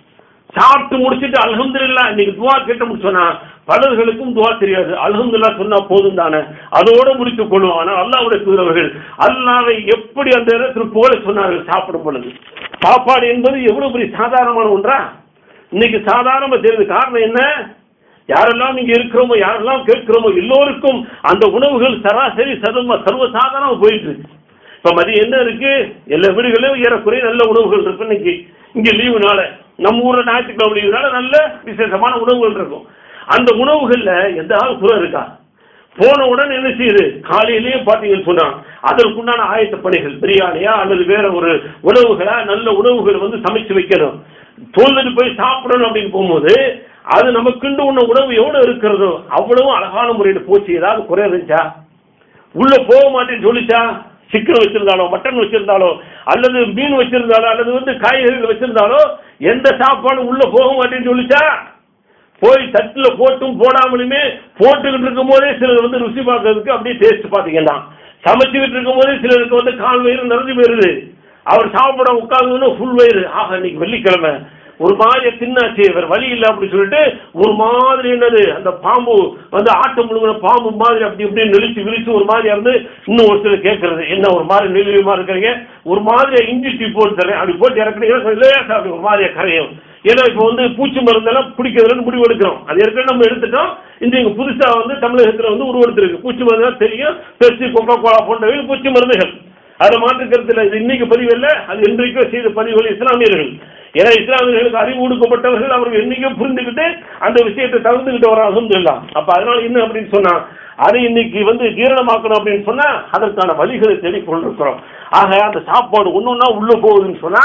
சாப்பிட்டு முடிச்சிட்டு அல்ஹம்துலில்லா இன்னைக்கு துவா கேட்டோம்னு சொன்னா பலர்களுக்கும் துவா தெரியாது அல்ஹம்துலில்லா சொன்னா போதும் தானே அதோட முடித்துக் கொள்ளும் ஆனால் அல்லாவுடைய தூதரவர்கள் அல்லாவை எப்படி அந்த இடத்தில் போல சொன்னார்கள் சாப்பிடும் பொழுது சாப்பாடு என்பது எவ்வளவு பெரிய சாதாரணமான ஒன்றா இன்னைக்கு சாதாரணமா தெரியுது காரணம் என்ன யாரெல்லாம் இங்க இருக்கிறோமோ யாரெல்லாம் கேட்கிறோமோ எல்லோருக்கும் அந்த உணவுகள் சராசரி சர்வ சர்வசாதாரணமா போயிட்டு இருக்கு இப்ப மதியம் என்ன இருக்கு எல்லா வீடுகளிலும் ஏறக்குறைய நல்ல உணவுகள் இருக்கு இன்னைக்கு இங்க லீவு நாள நம்ம ஊர்ல ஞாயிற்றுக்கிழமை லீவுனால நல்ல விசேஷமான உணவுகள் இருக்கும் அந்த உணவுகள்ல எந்த ஆள் குறை இருக்கா போன உடனே என்ன செய்யுது காலையிலேயே பாத்தீங்கன்னு சொன்னா அதற்குண்டான ஆயத்த பணிகள் பிரியாணியா அல்லது வேற ஒரு உணவுகளா நல்ல உணவுகள் வந்து சமைச்சு வைக்கணும் தொழுதுட்டு போய் சாப்பிடணும் அப்படின்னு போகும்போது அது நமக்குண்டு உண்ண உணவு எவ்வளவு இருக்கிறதோ அவ்வளவும் அழகான முறையில் போச்சு ஏதாவது குறை இருந்துச்சா உள்ள போக மாட்டேன்னு சொல்லிச்சா சிக்கன் வச்சிருந்தாலோ மட்டன் வச்சிருந்தாலோ அல்லது மீன் வச்சிருந்தாலோ அல்லது வந்து காய்கறிகள் வச்சிருந்தாலோ எந்த சாப்பாடும் உள்ள போக மாட்டேன்னு சொல்லிச்சா போய் தட்டில் போட்டும் போடாமலுமே போட்டுக்கிட்டு இருக்கும் போதே சிலர் வந்து ருசி பார்க்கறதுக்கு அப்படியே டேஸ்ட் பார்த்தீங்கன்னா சமைச்சுக்கிட்டு இருக்கும் போதே சிலருக்கு வந்து கால் வயிறு நிறைஞ்சு போயிருது அவர் சாப்பிட உட்கார்ந்து ஃபுல் வயிறு ஆக இன்னைக்கு வெள்ளிக்கிழமை ஒரு மாதிரி தின்னாச்சு வேற வழி இல்லை அப்படின்னு சொல்லிட்டு ஒரு மாதிரி என்னது அந்த பாம்பு வந்து ஆட்டம் முழுங்கின பாம்பு மாதிரி அப்படி இப்படி நெளிச்சு விழிச்சு ஒரு மாதிரி இருந்து இன்னும் ஒரு சிலர் கேட்கறது என்ன ஒரு மாதிரி நெளிவுமா இருக்கிறீங்க ஒரு மாதிரியா இஞ்சி டீ போட்டு தரேன் அப்படி போட்டு இறக்குனீங்கன்னா லேசா அப்படி ஒரு மாதிரியா கரையும் ஏன்னா இப்போ வந்து பூச்சி மருந்தெல்லாம் பிடிக்கிறதுன்னு முடிவு எடுக்கிறோம் அது ஏற்கனவே நம்ம எடுத்துட்டோம் இந்த இங்க புதுசா வந்து தமிழகத்துல வந்து உருவெடுத்திருக்கு பூச்சி மருந்து தெரியும் பெப்சி கொக்கோ கோலா போன்றவை பூச்சி மருந்துகள் அதை மாற்றுக்கிறதுல இது இன்னைக்கு பதிவு இல்லை அது என்றைக்கோ செய்த பதிவுகள் இஸ்லாமியர்கள் ஏன்னா இஸ்லாமியர்களுக்கு அறிவு கொடுக்கப்பட்டவர்கள் அவர்கள் என்னைக்கோ புரிந்துக்கிட்டு அந்த விஷயத்தை தவிர்த்துக்கிட்டு வர அலமதுல்லாம் அப்ப அதனால என்ன அப்படின்னு சொன்னா அதை இன்னைக்கு வந்து ஜீரணமாக்கணும் அப்படின்னு சொன்னா அதற்கான வழிகளை தேடிக்கொண்டிருக்கிறோம் ஆக அந்த சாப்பாடு ஒன்னொன்னா உள்ள போகுதுன்னு சொன்னா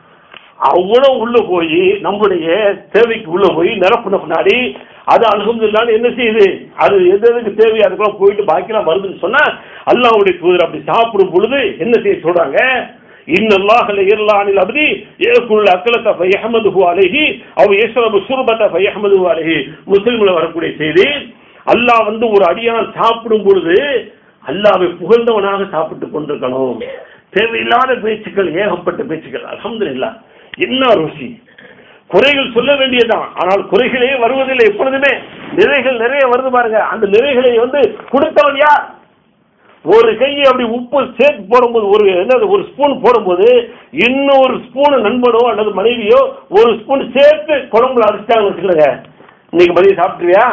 அவ்வளவு உள்ள போய் நம்முடைய தேவைக்கு உள்ள போய் நிரப்புன பின்னாடி அது அல்ஹம்துலில்லாஹ்னு என்ன செய்யுது அது எது எதுக்கு தேவையோ அதுக்கெல்லாம் போயிட்டு பாக்கிலாம் வருதுன்னு சொன்னா அல்லாஹ்வுடைய தூதர் அப்படி சாப்பிடும் பொழுது என்ன செய்ய சொல்றாங்க இன்னல்லாஹ் லயர்லானில் அப்தி ஏகுல் அக்கலத ஃபயஹமதுஹு அலைஹி அவ் யஷ்ரபு ஷுர்பத ஃபயஹமதுஹு அலைஹி முஸ்லிம்ல வரக்கூடிய செய்தி அல்லாஹ் வந்து ஒரு அடியான் சாப்பிடும் பொழுது அல்லாஹ்வை புகழ்ந்தவனாக சாப்பிட்டு கொண்டிருக்கணும் தேவையில்லாத பேச்சுக்கள் ஏகப்பட்ட பேச்சுக்கள் அல்ஹம்துலில்லாஹ் என்ன ருசி குறைகள் சொல்ல வேண்டியதுதான் ஆனால் குறைகளே வருவதில்லை எப்பொழுதுமே நிறைகள் நிறைய வருது பாருங்க அந்த நிறைகளை வந்து கொடுத்தவன் யார் ஒரு கையை அப்படி உப்பு சேர்த்து போடும்போது ஒரு என்னது ஒரு ஸ்பூன் போடும்போது இன்னொரு ஸ்பூன் நண்பனோ அல்லது மனைவியோ ஒரு ஸ்பூன் சேர்த்து குழம்புல அடிச்சிட்டாங்க வச்சுக்கலங்க இன்னைக்கு மதியம் சாப்பிட்டுருவியா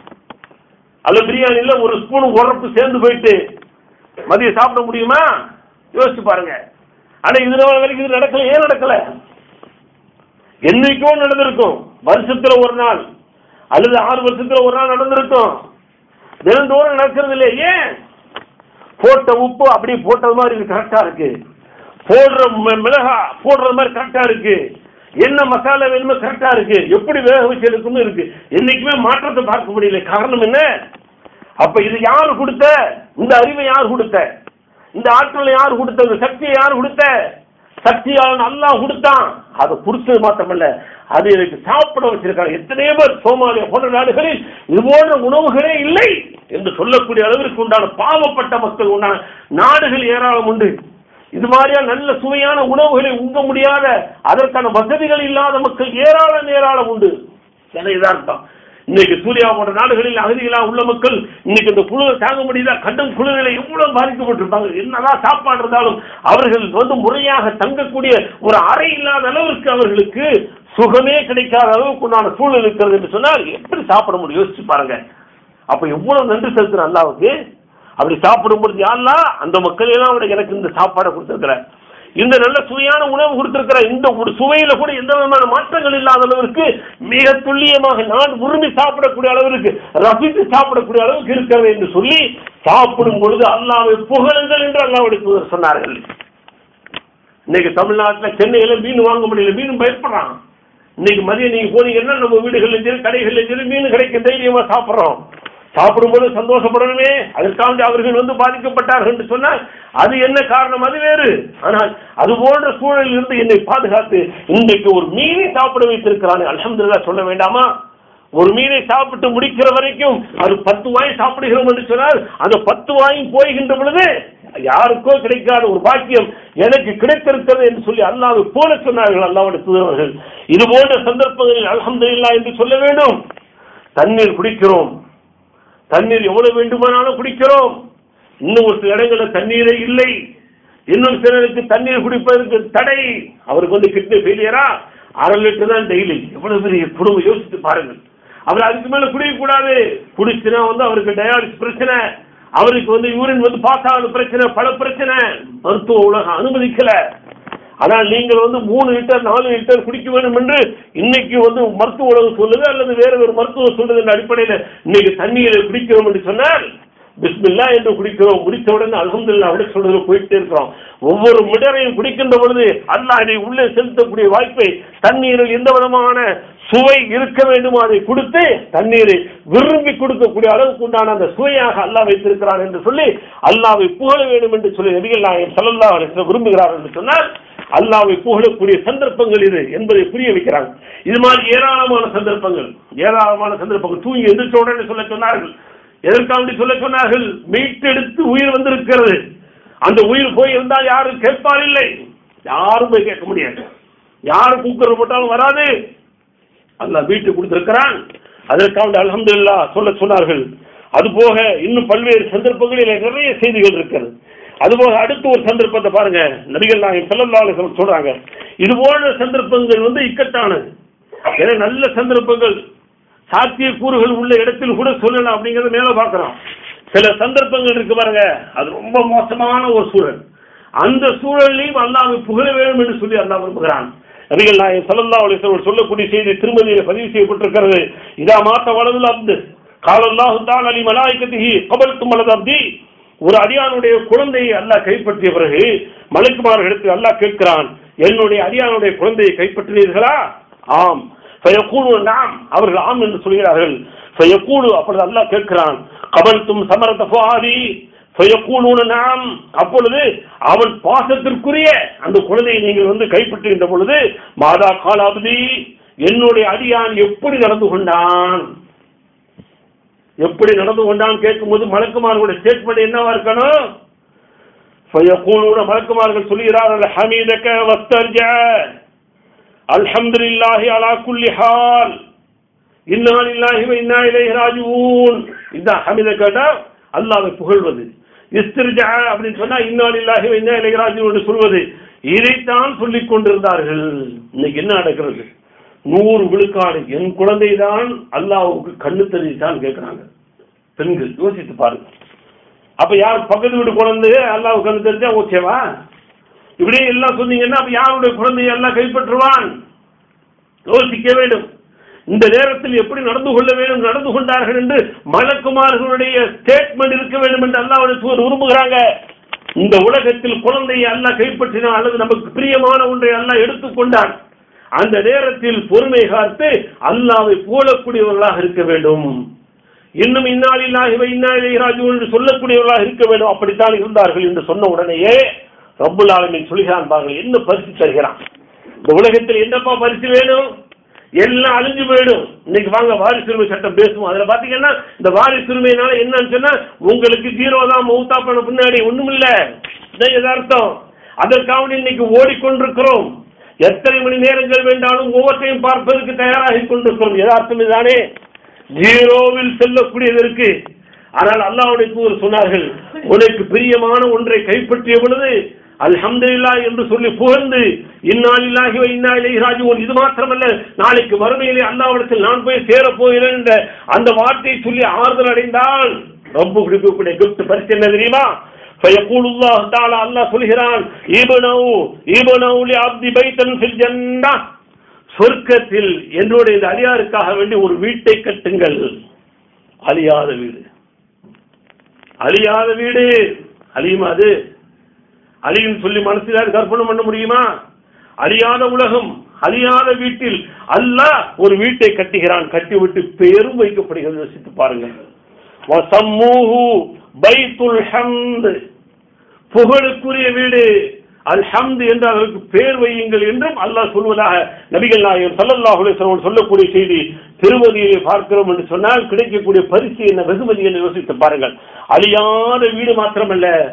அல்ல பிரியாணில ஒரு ஸ்பூன் உரப்பு சேர்ந்து போயிட்டு மதியம் சாப்பிட முடியுமா யோசிச்சு பாருங்க ஆனா இது நாள் வரைக்கும் இது நடக்கல ஏன் நடக்கல என்னைக்கோ நடந்திருக்கும் வருஷத்துல ஒரு நாள் அல்லது ஆறு வருஷத்துல ஒரு நாள் நடந்திருக்கும் தினந்தோறும் நடக்கிறது இல்லை ஏன் போட்ட உப்பு அப்படியே போட்டது மாதிரி கரெக்டா இருக்கு போடுற மி- மிளகா போடுறது மாதிரி கரெக்டா இருக்கு என்ன மசாலா வேணுமோ கரெக்டா இருக்கு எப்படி வேக வச்சு எடுக்கணும் இருக்கு என்னைக்குமே மாற்றத்தை பார்க்க முடியல காரணம் என்ன அப்ப இது யாரு கொடுத்த இந்த அறிவை யார் கொடுத்த இந்த ஆற்றலை யார் கொடுத்த இந்த சக்தியை யார் கொடுத்த சக்தியாளன் அல்லாஹ் கொடுத்தான் அதை கொடுத்தது மாத்திரமல்ல அது எனக்கு சாப்பிட வச்சிருக்காங்க எத்தனையோ பேர் சோமாலியா போன்ற நாடுகளில் இது போன்ற உணவுகளே இல்லை என்று சொல்லக்கூடிய அளவிற்கு உண்டான பாவப்பட்ட மக்கள் உண்டான நாடுகள் ஏராளம் உண்டு இது மாதிரியா நல்ல சுவையான உணவுகளை உண்ண முடியாத அதற்கான வசதிகள் இல்லாத மக்கள் ஏராளம் ஏராளம் உண்டு என இதான் அர்த்தம் இன்னைக்கு சூர்யா போன்ற நாடுகளில் அகதிகளா உள்ள மக்கள் இன்னைக்கு இந்த குளிர் தாங்க முடியுதா கடும் குளிரில் எவ்வளவு பாதிக்கப்பட்டிருப்பாங்க என்னதான் சாப்பாடு இருந்தாலும் அவர்கள் வந்து முறையாக தங்கக்கூடிய ஒரு அறை இல்லாத அளவிற்கு அவர்களுக்கு சுகமே கிடைக்காத அளவுக்கு உண்டான சூழல் இருக்கிறது என்று சொன்னால் எப்படி சாப்பிட முடியும் யோசிச்சு பாருங்க அப்ப எவ்வளவு நன்றி செலுத்துற அல்லாவுக்கு அப்படி சாப்பிடும்போது யாரெல்லாம் அந்த மக்கள் எல்லாம் அவனுக்கு எனக்கு இந்த சாப்பாடை கொடுத்திருக்கிற இந்த நல்ல சுவையான உணவு கொடுத்திருக்கிற இந்த ஒரு சுவையில கூட எந்த விதமான மாற்றங்கள் இல்லாத அளவிற்கு மிக துல்லியமாக நான் விரும்பி சாப்பிடக்கூடிய அளவிற்கு ரசித்து சாப்பிடக்கூடிய அளவுக்கு இருக்கிறது என்று சொல்லி சாப்பிடும் பொழுது அல்லாவை புகழுங்கள் என்று அல்லாவுடைய தூதர் சொன்னார்கள் இன்னைக்கு தமிழ்நாட்டில் சென்னையில மீன் வாங்க முடியல மீன் பயப்படுறான் இன்னைக்கு மதியம் நீங்க போனீங்கன்னா நம்ம வீடுகள்ல சரி கடைகள்ல சரி மீன் கிடைக்க தைரியமா சாப்பிடுறோம் சாப்பிடும்போது சந்தோஷப்படணுமே அதற்காக அவர்கள் வந்து பாதிக்கப்பட்டார்கள் என்று சொன்னால் அது என்ன காரணம் அது வேறு ஆனால் அது போன்ற சூழலில் இருந்து என்னை பாதுகாத்து இன்றைக்கு ஒரு மீனை சாப்பிட வைத்திருக்கிறானே அல்ஹம்துலில்லாஹ் சொல்ல வேண்டாமா ஒரு மீனை சாப்பிட்டு முடிக்கிற வரைக்கும் அது பத்து வாய் சாப்பிடுகிறோம் என்று சொன்னால் அந்த பத்து வாயும் போய்கின்ற பொழுது யாருக்கோ கிடைக்காத ஒரு பாக்கியம் எனக்கு கிடைத்திருக்கிறது என்று சொல்லி அல்லாஹ்வை போல சொன்னார்கள் அல்லாஹ்வுடைய தூதர்கள் இது போன்ற சந்தர்ப்பங்களில் அல்ஹம்துலில்லாஹ் என்று சொல்ல வேண்டும் தண்ணீர் குடிக்கிறோம் தண்ணீர் எவ்வளவு வேண்டுமானாலும் குடிக்கிறோம் இன்னும் ஒரு சில இடங்களில் தண்ணீரே இல்லை இன்னும் சிலருக்கு தண்ணீர் குடிப்பதற்கு தடை அவருக்கு வந்து கிட்னி ஃபெயிலியரா அரை லிட்டர் தான் டெய்லி எவ்வளவு பெரிய குடும்பம் யோசித்து பாருங்கள் அவர் அதுக்கு மேல குடிக்கக்கூடாது குடிச்சுனா வந்து அவருக்கு டயாலிசிஸ் பிரச்சனை அவருக்கு வந்து யூரின் வந்து பாஸ் ஆகணும் பிரச்சனை பல பிரச்சனை மருத்துவ உலகம் அனுமதிக்கல ஆனால் நீங்கள் வந்து மூணு லிட்டர் நாலு லிட்டர் குடிக்க வேண்டும் என்று இன்னைக்கு வந்து மருத்துவ உலகம் சொல்லுது அல்லது வேற ஒரு மருத்துவம் சொல்லுது என்ற அடிப்படையில் இன்னைக்கு தண்ணீரை குடிக்கிறோம் என்று சொன்னால் பிஸ்மில்லா என்று குடிக்கிறோம் முடித்த உடனே அல்ஹம்துலில்லாஹ் விட சொல்றது போயிட்டே இருக்கிறோம் ஒவ்வொரு மிடரையும் குடிக்கின்ற பொழுது அல்லாஹ் அதை உள்ளே செலுத்தக்கூடிய வாய்ப்பை தண்ணீரில் எந்த விதமான சுவை இருக்க வேண்டுமோ அதை கொடுத்து தண்ணீரை விரும்பி கொடுக்கக்கூடிய அளவுக்கு உண்டான அந்த சுவையாக அல்லாஹ் வைத்திருக்கிறான் என்று சொல்லி அல்லாஹ்வை புகழ வேண்டும் என்று சொல்லி நபிகள் நாயகம் ஸல்லல்லாஹு அலைஹி வஸல்லம் விரும்புகிறார் என்று சொன்னால் அல்லாஹ்வை புகழக்கூடிய சந்தர்ப்பங்கள் இது என்பதை புரிய வைக்கிறாங்க இது மாதிரி ஏராளமான சந்தர்ப்பங்கள் ஏராளமான சந்தர்ப்பங்கள் தூங்கி எந்திரிச்ச உடனே சொல்ல சொன்னார்கள் எதற்காக சொல்ல சொன்னார்கள் மீட்டெடுத்து உயிர் வந்திருக்கிறது அந்த உயிர் போய் இருந்தால் யாரும் கேட்பார் இல்லை யாரும் போய் கேட்க முடியாது யார் கூக்குரல் போட்டாலும் வராது அல்லாஹ் வீட்டு கொடுத்திருக்கிறான் அதற்காக அல்ஹம்துலில்லாஹ் சொல்ல சொன்னார்கள் அதுபோக இன்னும் பல்வேறு சந்தர்ப்பங்களில் நிறைய செய்திகள் இருக்கிறது அதுபோக அடுத்த ஒரு சந்தர்ப்பத்தை பாருங்க நபிகள் நாயகம் ஸல்லல்லாஹு அலைஹி வஸல்லம் சொல்றாங்க இது போன்ற சந்தர்ப்பங்கள் வந்து இக்கட்டானது ஏன்னா நல்ல சந்தர்ப்பங்கள் சாத்திய கூறுகள் உள்ள இடத்தில் கூட சொல்லலாம் அப்படிங்கறத மேல பார்க்கிறோம் சில சந்தர்ப்பங்கள் இருக்கு பாருங்க அது ரொம்ப மோசமான ஒரு சூழல் அந்த சூழலையும் அல்லாஹ் புகழ வேண்டும் என்று சொல்லி அல்லாஹ் விரும்புகிறான் நபிகள் நாயகம் ஸல்லல்லாஹு அலைஹி வஸல்லம் சொல்லக்கூடிய செய்தி திருமதியில பதிவு செய்யப்பட்டிருக்கிறது இதா மாத்த வலதுல் அப்து قال الله تعالى لملائكته قبلتم ولد عبدي ஒரு அடியானுடைய குழந்தையை அல்லாஹ் கைப்பற்றிய பிறகு மலக்குமார்களிடத்தில் அல்லாஹ் கேட்கிறான் என்னுடைய அடியானுடைய குழந்தையை கைப்பற்றினீர்களா ஆம் ஃபயக்கூலு நாம் அவர்கள் ஆம் என்று சொல்கிறார்கள் ஃபயக்கூலு அப்பொழுது அல்லாஹ் கேட்கிறான் கபல்தும் சமரத ஃபுஆதி ஃபயக்கூலூன நாம் அப்பொழுது அவன் பாசத்திற்குரிய அந்த குழந்தையை நீங்கள் வந்து கைப்பற்றுகின்ற பொழுது மாதா காலாபதி என்னுடைய அடியான் எப்படி நடந்து கொண்டான் எப்படி நடந்து கொண்டான் கேட்கும்போது மலக்குமார்களுடைய ஸ்டேட்மெண்ட் என்னவா இருக்கணும் ஃபயக்கூலூன மலக்குமார்கள் சொல்கிறார்கள் ஹமீதக வஸ்தர்ஜ அல்ஹம்துலில்லாஹி அலா குல்லி ஹால் இன்னா லில்லாஹி வ இன்னா இலைஹி ராஜிஊன் இந்த ஹமீத கேட்டா அல்லாஹ்வை புகழ்வது இஸ்திர்ஜா அப்படின்னு சொன்னா இன்னா லில்லாஹி வ இன்னா இலைஹி ராஜிஊன் சொல்வது இதைத்தான் சொல்லிக் கொண்டிருந்தார்கள் இன்னைக்கு என்ன நடக்கிறது நூறு விழுக்காடு என் குழந்தை தான் அல்லாஹ்வுக்கு கண்ணு தெரிவித்தான் கேட்கிறாங்க பெண்கள் யோசித்து பாருங்க அப்ப யார் பக்கத்து வீட்டு குழந்தை அல்லாஹ் கண்ணு தெரிஞ்சா ஓகேவா இப்படியே எல்லாம் சொன்னீங்கன்னா அப்ப யாருடைய குழந்தையை எல்லாம் கைப்பற்றுவான் யோசிக்க வேண்டும் இந்த நேரத்தில் எப்படி நடந்து கொள்ள வேண்டும் நடந்து கொண்டார்கள் என்று மலக்குமார்களுடைய ஸ்டேட்மெண்ட் இருக்க வேண்டும் என்று அல்லாஹ் தூர் விரும்புகிறாங்க இந்த உலகத்தில் குழந்தையை அல்லாஹ் கைப்பற்றினான் அல்லது நமக்கு பிரியமான ஒன்றை அல்லாஹ் எடுத்துக்கொண்டான் அந்த நேரத்தில் பொறுமை காத்து அல்லாவை புகழக்கூடியவர்களாக இருக்க வேண்டும் இன்னும் இந்நாளில்லாஹி வ இன்னா இலைஹி ராஜிஊன் என்று சொல்லக்கூடியவர்களாக இருக்க வேண்டும் அப்படித்தான் இருந்தார்கள் என்று சொன்ன உடனேயே ரப்புல் ஆலமீன் சொல்கிறான் பாருங்கள் என்ன பரிசு தருகிறான் இந்த உலகத்தில் என்னப்பா பரிசு வேணும் எல்லாம் அழிஞ்சு போயிடும் இன்னைக்கு வாங்க வாரிசுரிமை சட்டம் பேசுவோம் அதுல பாத்தீங்கன்னா இந்த வாரிசுரிமையினால என்னன்னு சொன்னா உங்களுக்கு ஜீரோ தான் மௌத்தா பண்ண பின்னாடி ஒண்ணும் இல்ல இதான் யதார்த்தம் அதற்காக இன்னைக்கு ஓடிக்கொண்டிருக்கிறோம் எத்தனை மணி நேரங்கள் வேண்டாலும் ஒவ்வொருத்தையும் பார்ப்பதற்கு தயாராகி கொண்டிருக்கிறோம் யதார்த்தம் இதுதானே ஜீரோவில் செல்லக்கூடியதற்கு ஆனால் அல்லாஹ்வுடைய தூதர் சொன்னார்கள் உனக்கு பிரியமான ஒன்றை கைப்பற்றிய பொழுது அல்ஹம்துலில்லா என்று சொல்லி புகழ்ந்து இந்நாளில்லாகி இன்னா இலைஹி ராஜிஊன் இது மாத்திரமல்ல நாளைக்கு மறுமையிலே அல்லாஹ்விடத்தில் நான் போய் சேரப் போகிறேன் என்ற அந்த வார்த்தையை சொல்லி ஆறுதல் அடைந்தால் ரொம்ப கொடுக்கக்கூடிய கிஃப்ட் பரிசு என்ன தெரியுமா فيقول الله تعالى الله சொல்கிறான் ஈபனவு ஈபனவு லிஅப்தி பைத்தன் ஃபில் ஜன்னah சொர்க்கத்தில் என்னுடைய இந்த அடியாருக்காக வேண்டி ஒரு வீட்டை கட்டுங்கள் அழியாத வீடு அழியாத வீடு அழியுமா அது அழியும் சொல்லி மனசில் கற்பனை பண்ண முடியுமா அழியாத உலகம் அழியாத வீட்டில் அல்லாஹ் ஒரு வீட்டை கட்டுகிறான் கட்டிவிட்டு பேரும் வைக்கப்படுகிறது யோசித்து பாருங்க வசம்மூஹு பைத்துல் ஹம்த் புகழுக்குரிய வீடு அல்ஹம்து என்று அதற்கு பேர் வையுங்கள் என்றும் அல்லாஹ் சொல்வதாக நபிகள் நாயகம் ஸல்லல்லாஹு அலைஹி வஸல்லம் சொல்லக்கூடிய செய்தி திருமதியை பார்க்கிறோம் என்று சொன்னால் கிடைக்கக்கூடிய பரிசு என்ன வெகுமதி என்று யோசித்து பாருங்கள் அழியாத வீடு மாத்திரமல்ல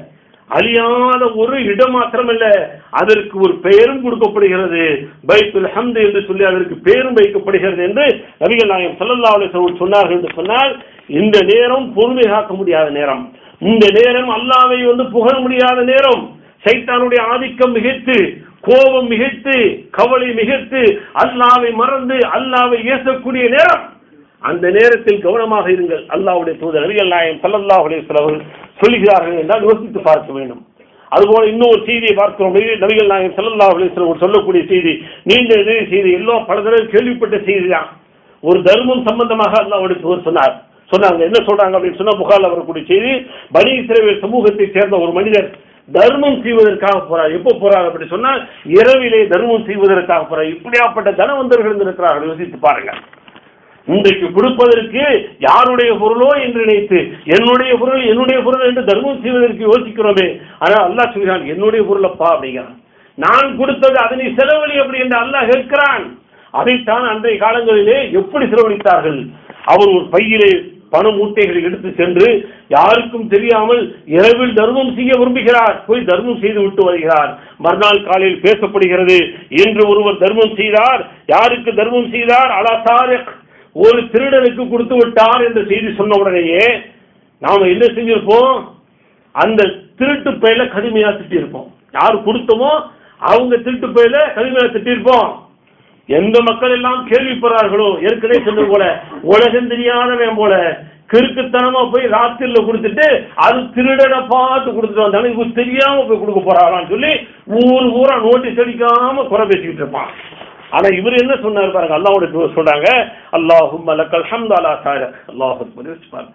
அழியாத ஒரு இடம் மாத்திரமல்ல அதற்கு ஒரு பெயரும் கொடுக்கப்படுகிறது பைத்துல் ஹம்து என்று சொல்லி அதற்கு பெயரும் வைக்கப்படுகிறது என்று நபிகள் நாயகம் ஸல்லல்லாஹு அலைஹி வஸல்லம் சொன்னார்கள் என்று சொன்னால் இந்த நேரம் பொறுமை காக்க முடியாத நேரம் இந்த நேரம் அல்லாவை வந்து புகழ முடியாத நேரம் சைத்தானுடைய ஆதிக்கம் மிகைத்து கோபம் மிகைத்து கவலை மிகைத்து அல்லாவை மறந்து அல்லாவை ஏசக்கூடிய நேரம் அந்த நேரத்தில் கவனமாக இருங்கள் அல்லாஹ்வுடைய தூதர் நபிகள் நாயகம் ஸல்லல்லாஹு அலைஹி வஸல்லம் அவர்கள் சொல்லுகிறார்கள் என்றால் யோசித்து பார்க்க வேண்டும் அதுபோல இன்னொரு செய்தியை பார்க்கிறோம் நபி- நபிகள் நாயகம் ஸல்லல்லாஹு அலைஹி வஸல்லம் அவர்கள் சொல்லக்கூடிய செய்தி நீண்ட இது செய்தி எல்லாம் பல தடவை கேள்விப்பட்ட செய்தி தான் ஒரு தர்மம் சம்பந்தமாக அல்லாஹ்வுடைய தூதர் சொன்னார் சொன்னாங்க என்ன சொல்றாங்க அப்படின்னு சொன்னா புகார்ல வரக்கூடிய செய்தி பனி இஸ்ரவேல் சமூகத்தை சேர்ந்த ஒரு மனிதர் தர்மம் செய்வதற்காக போறார் எப்போ போறார் அப்படி சொன்னா இரவிலே தர்மம் செய்வதற்காக போறார் இப்படியாப்பட்ட தனவந்தர்கள் இருக்கிறார்கள் யோசித்து பாருங்க இன்றைக்கு கொடுப்பதற்கு யாருடைய பொருளோ என்று நினைத்து என்னுடைய பொருள் என்னுடைய பொருள் என்று தர்மம் செய்வதற்கு யோசிக்கிறோமே ஆனால் அல்லாஹ் சொல்கிறான் என்னுடைய பொருளப்பா அப்படிங்கிறான் நான் கொடுத்தது அதனை செலவழி அப்படி என்று அல்லாஹ் கேட்கிறான் அதைத்தான் அன்றைய காலங்களிலே எப்படி செலவழித்தார்கள் அவர் ஒரு பையிலே பண மூட்டைகளை எடுத்து சென்று யாருக்கும் தெரியாமல் இரவில் தர்மம் செய்ய விரும்புகிறார் போய் தர்மம் செய்து விட்டு வருகிறார் மறுநாள் காலையில் பேசப்படுகிறது என்று ஒருவர் தர்மம் செய்தார் யாருக்கு தர்மம் செய்தார் அலாசார ஒரு திருடனுக்கு கொடுத்து விட்டார் என்ற செய்தி சொன்ன உடனேயே நாம என்ன செஞ்சிருப்போம் அந்த திருட்டு பையில கடுமையா திட்டிருப்போம் யார் கொடுத்தோமோ அவங்க திருட்டு பையில கடுமையா திட்டிருப்போம் எந்த மக்கள் எல்லாம் கேள்விப்படுறார்களோ ஏற்கனவே சொன்னது போல உலகம் தெரியாதவன் போல கிறுக்குத்தனமா போய் ராத்திரில கொடுத்துட்டு அது திருடனை பார்த்து கொடுத்துட்டு வந்தாலும் இவங்க தெரியாம போய் கொடுக்க போறாங்களான்னு சொல்லி ஊர் ஊரா நோட்டீஸ் அடிக்காம குறை பேசிக்கிட்டு இருப்பான் ஆனா இவர் என்ன சொன்னார் பாருங்க அல்லாஹ்வுடைய தூதர் சொல்றாங்க அல்லாஹும் லக்கல் ஹம்து அலா சார அல்லாஹ் பாருங்க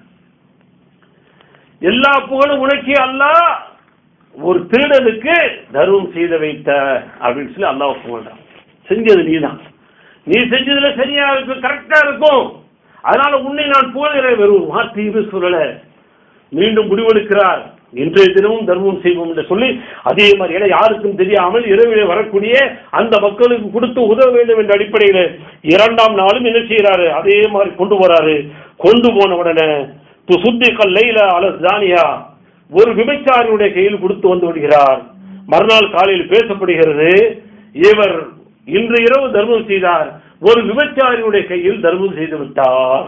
எல்லா புகழும் உனக்கே அல்லாஹ் ஒரு திருடனுக்கு தர்மம் செய்து வைத்த அப்படின்னு சொல்லி அல்லாஹ் புகழ்றான் செஞ்சது நீதான் நீ செஞ்சதுல சரியா இருக்கும் கரெக்டா இருக்கும் அதனால உன்னை நான் புகழ்கிறேன் வெறும் வார்த்தையுமே சொல்லல மீண்டும் முடிவெடுக்கிறார் இன்றைய தினமும் தர்மம் செய்வோம் என்று சொல்லி அதே மாதிரி ஏன்னா யாருக்கும் தெரியாமல் இரவிலே வரக்கூடிய அந்த மக்களுக்கு கொடுத்து உதவ வேண்டும் என்ற அடிப்படையில் இரண்டாம் நாளும் என்ன செய்யறாரு அதே மாதிரி கொண்டு போறாரு கொண்டு போன உடனே து சுத்தி கல்லையில அலஸ் தானியா ஒரு விபச்சாரியுடைய கையில் கொடுத்து வந்து விடுகிறார் மறுநாள் காலையில் பேசப்படுகிறது இவர் இன்று இரவு தர்மம் செய்தார் ஒரு விபச்சாரியுடைய கையில் தர்மம் செய்து விட்டார்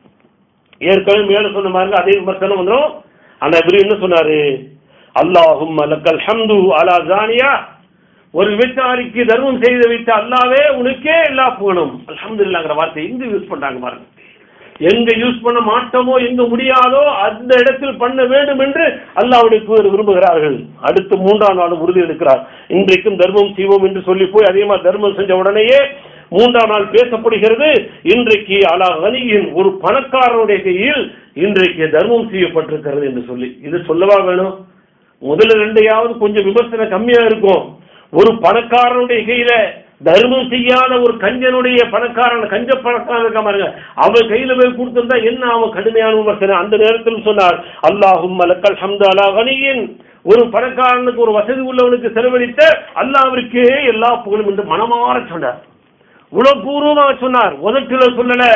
ஏற்கனவே மேல சொன்ன மாதிரி அதே விமர்சனம் வந்துடும் ஆனா இவர் என்ன சொன்னாரு அல்லாஹும் லக்கல் ஹம்து அலா ஜானியா ஒரு விபச்சாரிக்கு தர்மம் செய்து வைத்த அல்லாவே உனக்கே எல்லா புகழும் அல்ஹம்துலில்லாஹ்ங்கிற வார்த்தை எங்க யூஸ் பண்றாங்க பாருங்க எங்க யூஸ் பண்ண மாட்டோமோ எங்க முடியாதோ அந்த இடத்தில் பண்ண வேண்டும் என்று அல்லாஹ்வுடைய தூதர் விரும்புகிறார்கள் அடுத்து மூன்றாம் நாளும் உறுதி எடுக்கிறார் இன்றைக்கும் தர்மம் செய்வோம் என்று சொல்லி போய் அதே மாதிரி தர்மம் செஞ்ச உடனேயே மூன்றாம் நாள் பேசப்படுகிறது இன்றைக்கு அலா கனியின் ஒரு பணக்காரனுடைய கையில் இன்றைக்கு தர்மம் செய்யப்பட்டிருக்கிறது என்று சொல்லி இது சொல்லவா வேணும் முதல்ல ரெண்டையாவது கொஞ்சம் விமர்சனம் கம்மியா இருக்கும் ஒரு பணக்காரனுடைய கையில தர்மம் செய்யாத ஒரு கஞ்சனுடைய பணக்காரன் கஞ்ச பணக்காரன் இருக்க பாருங்க அவன் கையில போய் கொடுத்திருந்தா என்ன அவன் கடுமையான விமர்சனம் அந்த நேரத்தில் சொன்னார் அல்லாஹும் மலக்கல் ஹம்து அலா கனியின் ஒரு பணக்காரனுக்கு ஒரு வசதி உள்ளவனுக்கு செலவழித்த அல்லாவிற்கே எல்லா புகழும் என்று மனமாற சொன்னார் உளப்பூர்வமாக சொன்னார் உதட்டில சொல்லல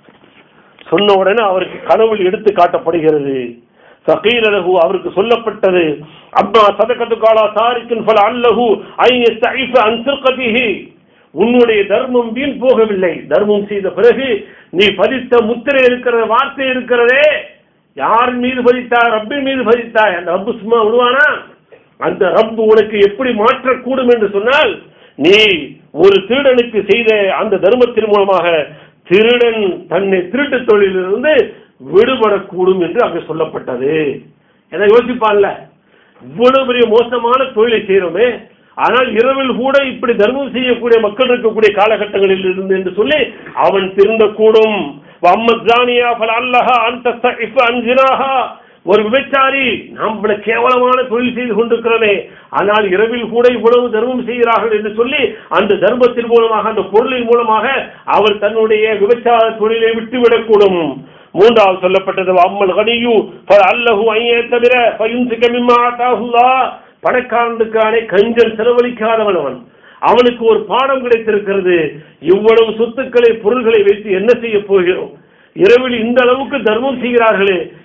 சொன்ன உடனே அவருக்கு கனவில் எடுத்து காட்டப்படுகிறது சகீரலகு அவருக்கு சொல்லப்பட்டது அம்மா சதகத்து காலா சாரிக்கின் பல அல்லஹு ஐயஸ்தைஃப அன் சிர்கதிஹி உன்னுடைய தர்மம் வீண் போகவில்லை தர்மம் செய்த பிறகு நீ பதித்த முத்திரை இருக்கிற வார்த்தை இருக்கிறதே யார் மீது பதித்தாய் ரப்பின் மீது பதித்தாய் அந்த ரப்பு சும்மா விடுவானா அந்த ரப்பு உனக்கு எப்படி மாற்றக்கூடும் என்று சொன்னால் நீ ஒரு திருடனுக்கு செய்த அந்த தர்மத்தின் மூலமாக திருடன் தன்னை திருட்டு தொழிலிருந்து விடுபடக்கூடும் என்று அங்கு சொல்லப்பட்டது என யோசிப்பான்ல இவ்வளவு பெரிய மோசமான தொழிலை செய்யறோமே ஆனால் இரவில் கூட இப்படி தர்மம் செய்யக்கூடிய மக்கள் இருக்கக்கூடிய காலகட்டங்களில் இருந்து என்று சொல்லி அவன் திருந்தக்கூடும் வம்மத்ஜானியா பல அல்லஹா அந்த அஞ்சினாகா ஒரு விபச்சாரி நாம் இவ்வளவு கேவலமான தொழில் செய்து கொண்டிருக்கிறோமே ஆனால் இரவில் கூட இவ்வளவு தர்மம் செய்கிறார்கள் என்று சொல்லி அந்த தர்மத்தின் மூலமாக அந்த பொருளின் மூலமாக அவர் தன்னுடைய விபச்சார தொழிலை விட்டுவிடக்கூடும் மூன்றாவது சொல்லப்பட்டது அம்மல் கனியு அல்லஹு ஐயே தவிர பயுன்சிக்க மிம்மா ஆத்தாஹுல்லா பணக்காரனுக்கானே கஞ்சன் செலவழிக்காதவன் அவன் அவனுக்கு ஒரு பாடம் கிடைத்திருக்கிறது இவ்வளவு சொத்துக்களை பொருள்களை வைத்து என்ன செய்ய போகிறோம் இரவில் இந்த அளவுக்கு தர்மம் செய்கிறார்களே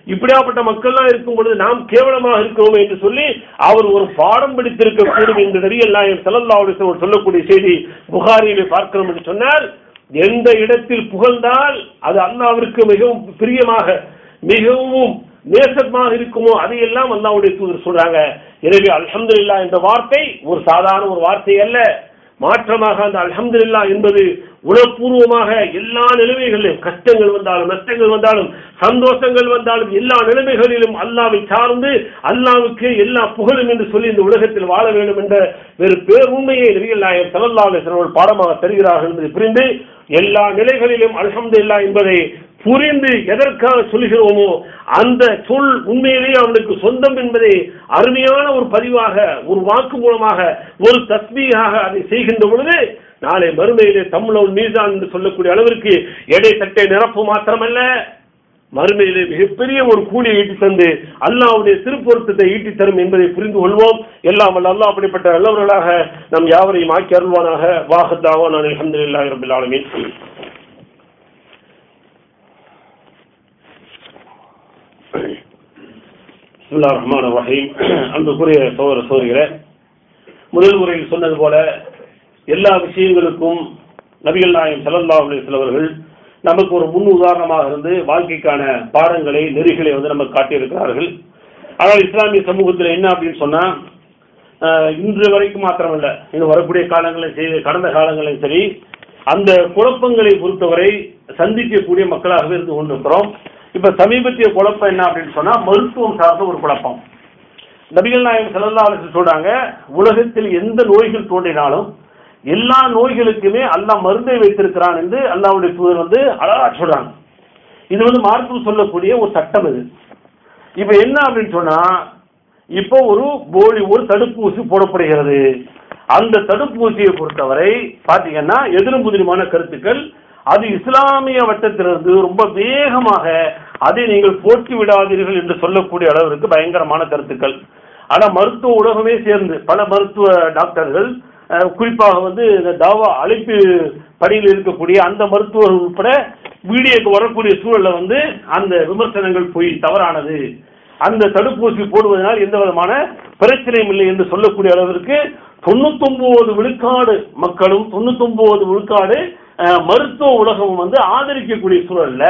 இப்படியாப்பட்ட மக்கள்லாம் இருக்கும் பொழுது நாம் கேவலமாக இருக்கிறோம் என்று சொல்லி அவர் ஒரு பாடம் பிடித்திருக்க கூடும் என்று நபிகள் செல்லல்லா சொல்லக்கூடிய செய்தி புகாரியிலே பார்க்கிறோம் என்று சொன்னால் எந்த இடத்தில் புகழ்ந்தால் அது அல்லாவிற்கு மிகவும் பிரியமாக மிகவும் நேசமாக இருக்குமோ அதையெல்லாம் அல்லாவுடைய தூதர் சொல்றாங்க எனவே அல்ஹம்துலில்லா என்ற வார்த்தை ஒரு சாதாரண ஒரு வார்த்தை அல்ல மாற்றமாக அந்த அல்ஹம்துலில்லா என்பது உணப்பூர்வமாக எல்லா நிலைமைகளிலும் கஷ்டங்கள் வந்தாலும் நஷ்டங்கள் வந்தாலும் சந்தோஷங்கள் வந்தாலும் எல்லா நிலைமைகளிலும் அல்லாவை சார்ந்து அல்லாவுக்கு எல்லா புகழும் என்று சொல்லி இந்த உலகத்தில் வாழ வேண்டும் என்ற வேறு பேருண்மையை நபிகள் நாயகம் சல்லல்லா அலிஸ்வர்கள் பாடமாக தருகிறார்கள் என்பதை புரிந்து எல்லா நிலைகளிலும் அல்ஹம்துலில்லா என்பதை புரிந்து எதற்காக சொல்கிறோமோ அந்த சொல் உண்மையிலேயே அவனுக்கு சொந்தம் என்பதை அருமையான ஒரு பதிவாக ஒரு வாக்கு மூலமாக ஒரு தஸ்மீகாக அதை செய்கின்ற பொழுது நாளை மறுமையிலே தமிழ் மீசான் என்று சொல்லக்கூடிய அளவிற்கு எடை தட்டை நிரப்பு மாத்திரமல்ல மறுமையிலே மிகப்பெரிய ஒரு கூலியை ஈட்டி தந்து அல்லாவுடைய திருப்பொருத்தத்தை ஈட்டி தரும் என்பதை புரிந்து கொள்வோம் எல்லாம் வல்ல அல்லாஹ் அப்படிப்பட்ட நல்லவர்களாக நம் யாவரையும் ஆக்கி அருள்வானாக வாகத்தாவோ நான் அலமதுல்லாஹி ரபில் ஆலமீன் பிஸ்மில்லா ரஹ்மான் ரஹீம் அன்புக்குரிய சோதர சோதரிகளே முதல் முறையில் சொன்னது போல எல்லா விஷயங்களுக்கும் நபிகள் நாயம் சல்லல்லா அவர்கள் நமக்கு ஒரு முன் உதாரணமாக இருந்து வாழ்க்கைக்கான பாடங்களை நெறிகளை வந்து நமக்கு காட்டியிருக்கிறார்கள் ஆனால் இஸ்லாமிய சமூகத்தில் என்ன அப்படின்னு சொன்னா அஹ், இன்று வரைக்கும் மாத்திரமல்ல இன்னும் வரக்கூடிய காலங்களிலும் சரி கடந்த காலங்களிலும் சரி அந்த குழப்பங்களை பொறுத்தவரை சந்திக்கக்கூடிய மக்களாகவே இருந்து கொண்டிருக்கிறோம் இப்ப சமீபத்திய குழப்பம் என்ன அப்படின்னு சொன்னா மருத்துவம் சார்ந்த ஒரு குழப்பம் நபிகள் நாயகம் ஸல்லல்லாஹு அலைஹி வஸல்லம் சொல்றாங்க உலகத்தில் எந்த நோய்கள் தோன்றினாலும் எல்லா நோய்களுக்குமே அல்லாஹ் மருந்தை வைத்திருக்கிறான் என்று அல்லாஹ்வுடைய தூதர் வந்து அழகா சொல்றாங்க இது வந்து மார்க்கம் சொல்லக்கூடிய ஒரு சட்டம் இது இப்ப என்ன அப்படின்னு சொன்னா இப்போ ஒரு போலி ஒரு தடுப்பூசி போடப்படுகிறது அந்த தடுப்பூசியை பொறுத்தவரை பாத்தீங்கன்னா எதிரும் புதிருமான கருத்துக்கள் அது இஸ்லாமிய வட்டத்திலிருந்து ரொம்ப வேகமாக அதை நீங்கள் போக்கி விடாதீர்கள் என்று சொல்லக்கூடிய அளவிற்கு பயங்கரமான கருத்துக்கள் ஆனா மருத்துவ உலகமே சேர்ந்து பல மருத்துவ டாக்டர்கள் அஹ், குறிப்பாக வந்து இந்த தாவா அழைப்பு பணியில் இருக்கக்கூடிய அந்த மருத்துவர்கள் உட்பட வீடியோக்கு வரக்கூடிய சூழல்ல வந்து அந்த விமர்சனங்கள் போய் தவறானது அந்த தடுப்பூசி போடுவதனால் எந்த விதமான பிரச்சனையும் இல்லை என்று சொல்லக்கூடிய அளவிற்கு தொண்ணூத்தொன்பது விழுக்காடு மக்களும் தொண்ணூத்தொன்பது விழுக்காடு அஹ், மருத்துவ உலகமும் வந்து ஆதரிக்கக்கூடிய சூழல்ல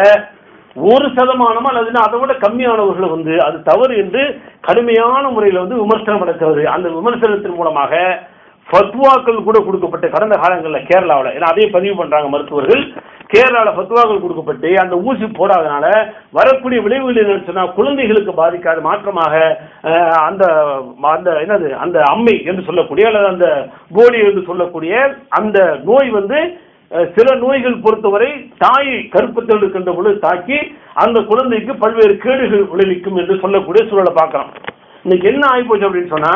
ஒரு சதமானமா அல்லது அதை விட கம்மியானவர்கள் வந்து அது தவறு என்று கடுமையான முறையில் வந்து விமர்சனம் நடக்கிறது அந்த விமர்சனத்தின் மூலமாக ஃபத்வாக்கள் கூட கொடுக்கப்பட்ட கடந்த காலங்களில் கேரளாவில் ஏன்னா அதையும் பதிவு பண்றாங்க மருத்துவர்கள் கேரளாவில் ஃபத்வாக்கள் கொடுக்கப்பட்டு அந்த ஊசி போடாதனால வரக்கூடிய விளைவுகள் என்னன்னு சொன்னா குழந்தைகளுக்கு பாதிக்காத மாற்றமாக அஹ், அந்த அந்த என்னது அந்த அம்மை என்று சொல்லக்கூடிய அல்லது அந்த போலி என்று சொல்லக்கூடிய அந்த நோய் வந்து அஹ், சில நோய்கள் பொறுத்தவரை தாயை கருப்பத்தில் இருக்கின்ற பொழுது தாக்கி அந்த குழந்தைக்கு பல்வேறு கேடுகள் விளைவிக்கும் என்று சொல்லக்கூடிய சூழலை பார்க்கிறோம் இன்னைக்கு என்ன ஆகிப்போச்சு அப்படின்னு சொன்னா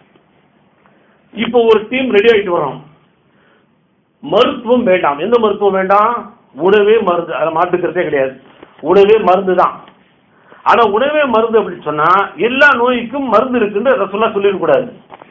இப்போ ஒரு டீம் ரெடி ஆகிட்டு வரோம் மருத்துவம் வேண்டாம் எந்த மருத்துவம் வேண்டாம் உணவே மருந்து அதை மாட்டுக்கிறதே கிடையாது உணவே மருந்து தான் ஆனா உணவே மருந்து அப்படின்னு சொன்னா எல்லா நோய்க்கும் மருந்து இருக்குன்னு ரசூல்லா சொல்லிடக்கூடாது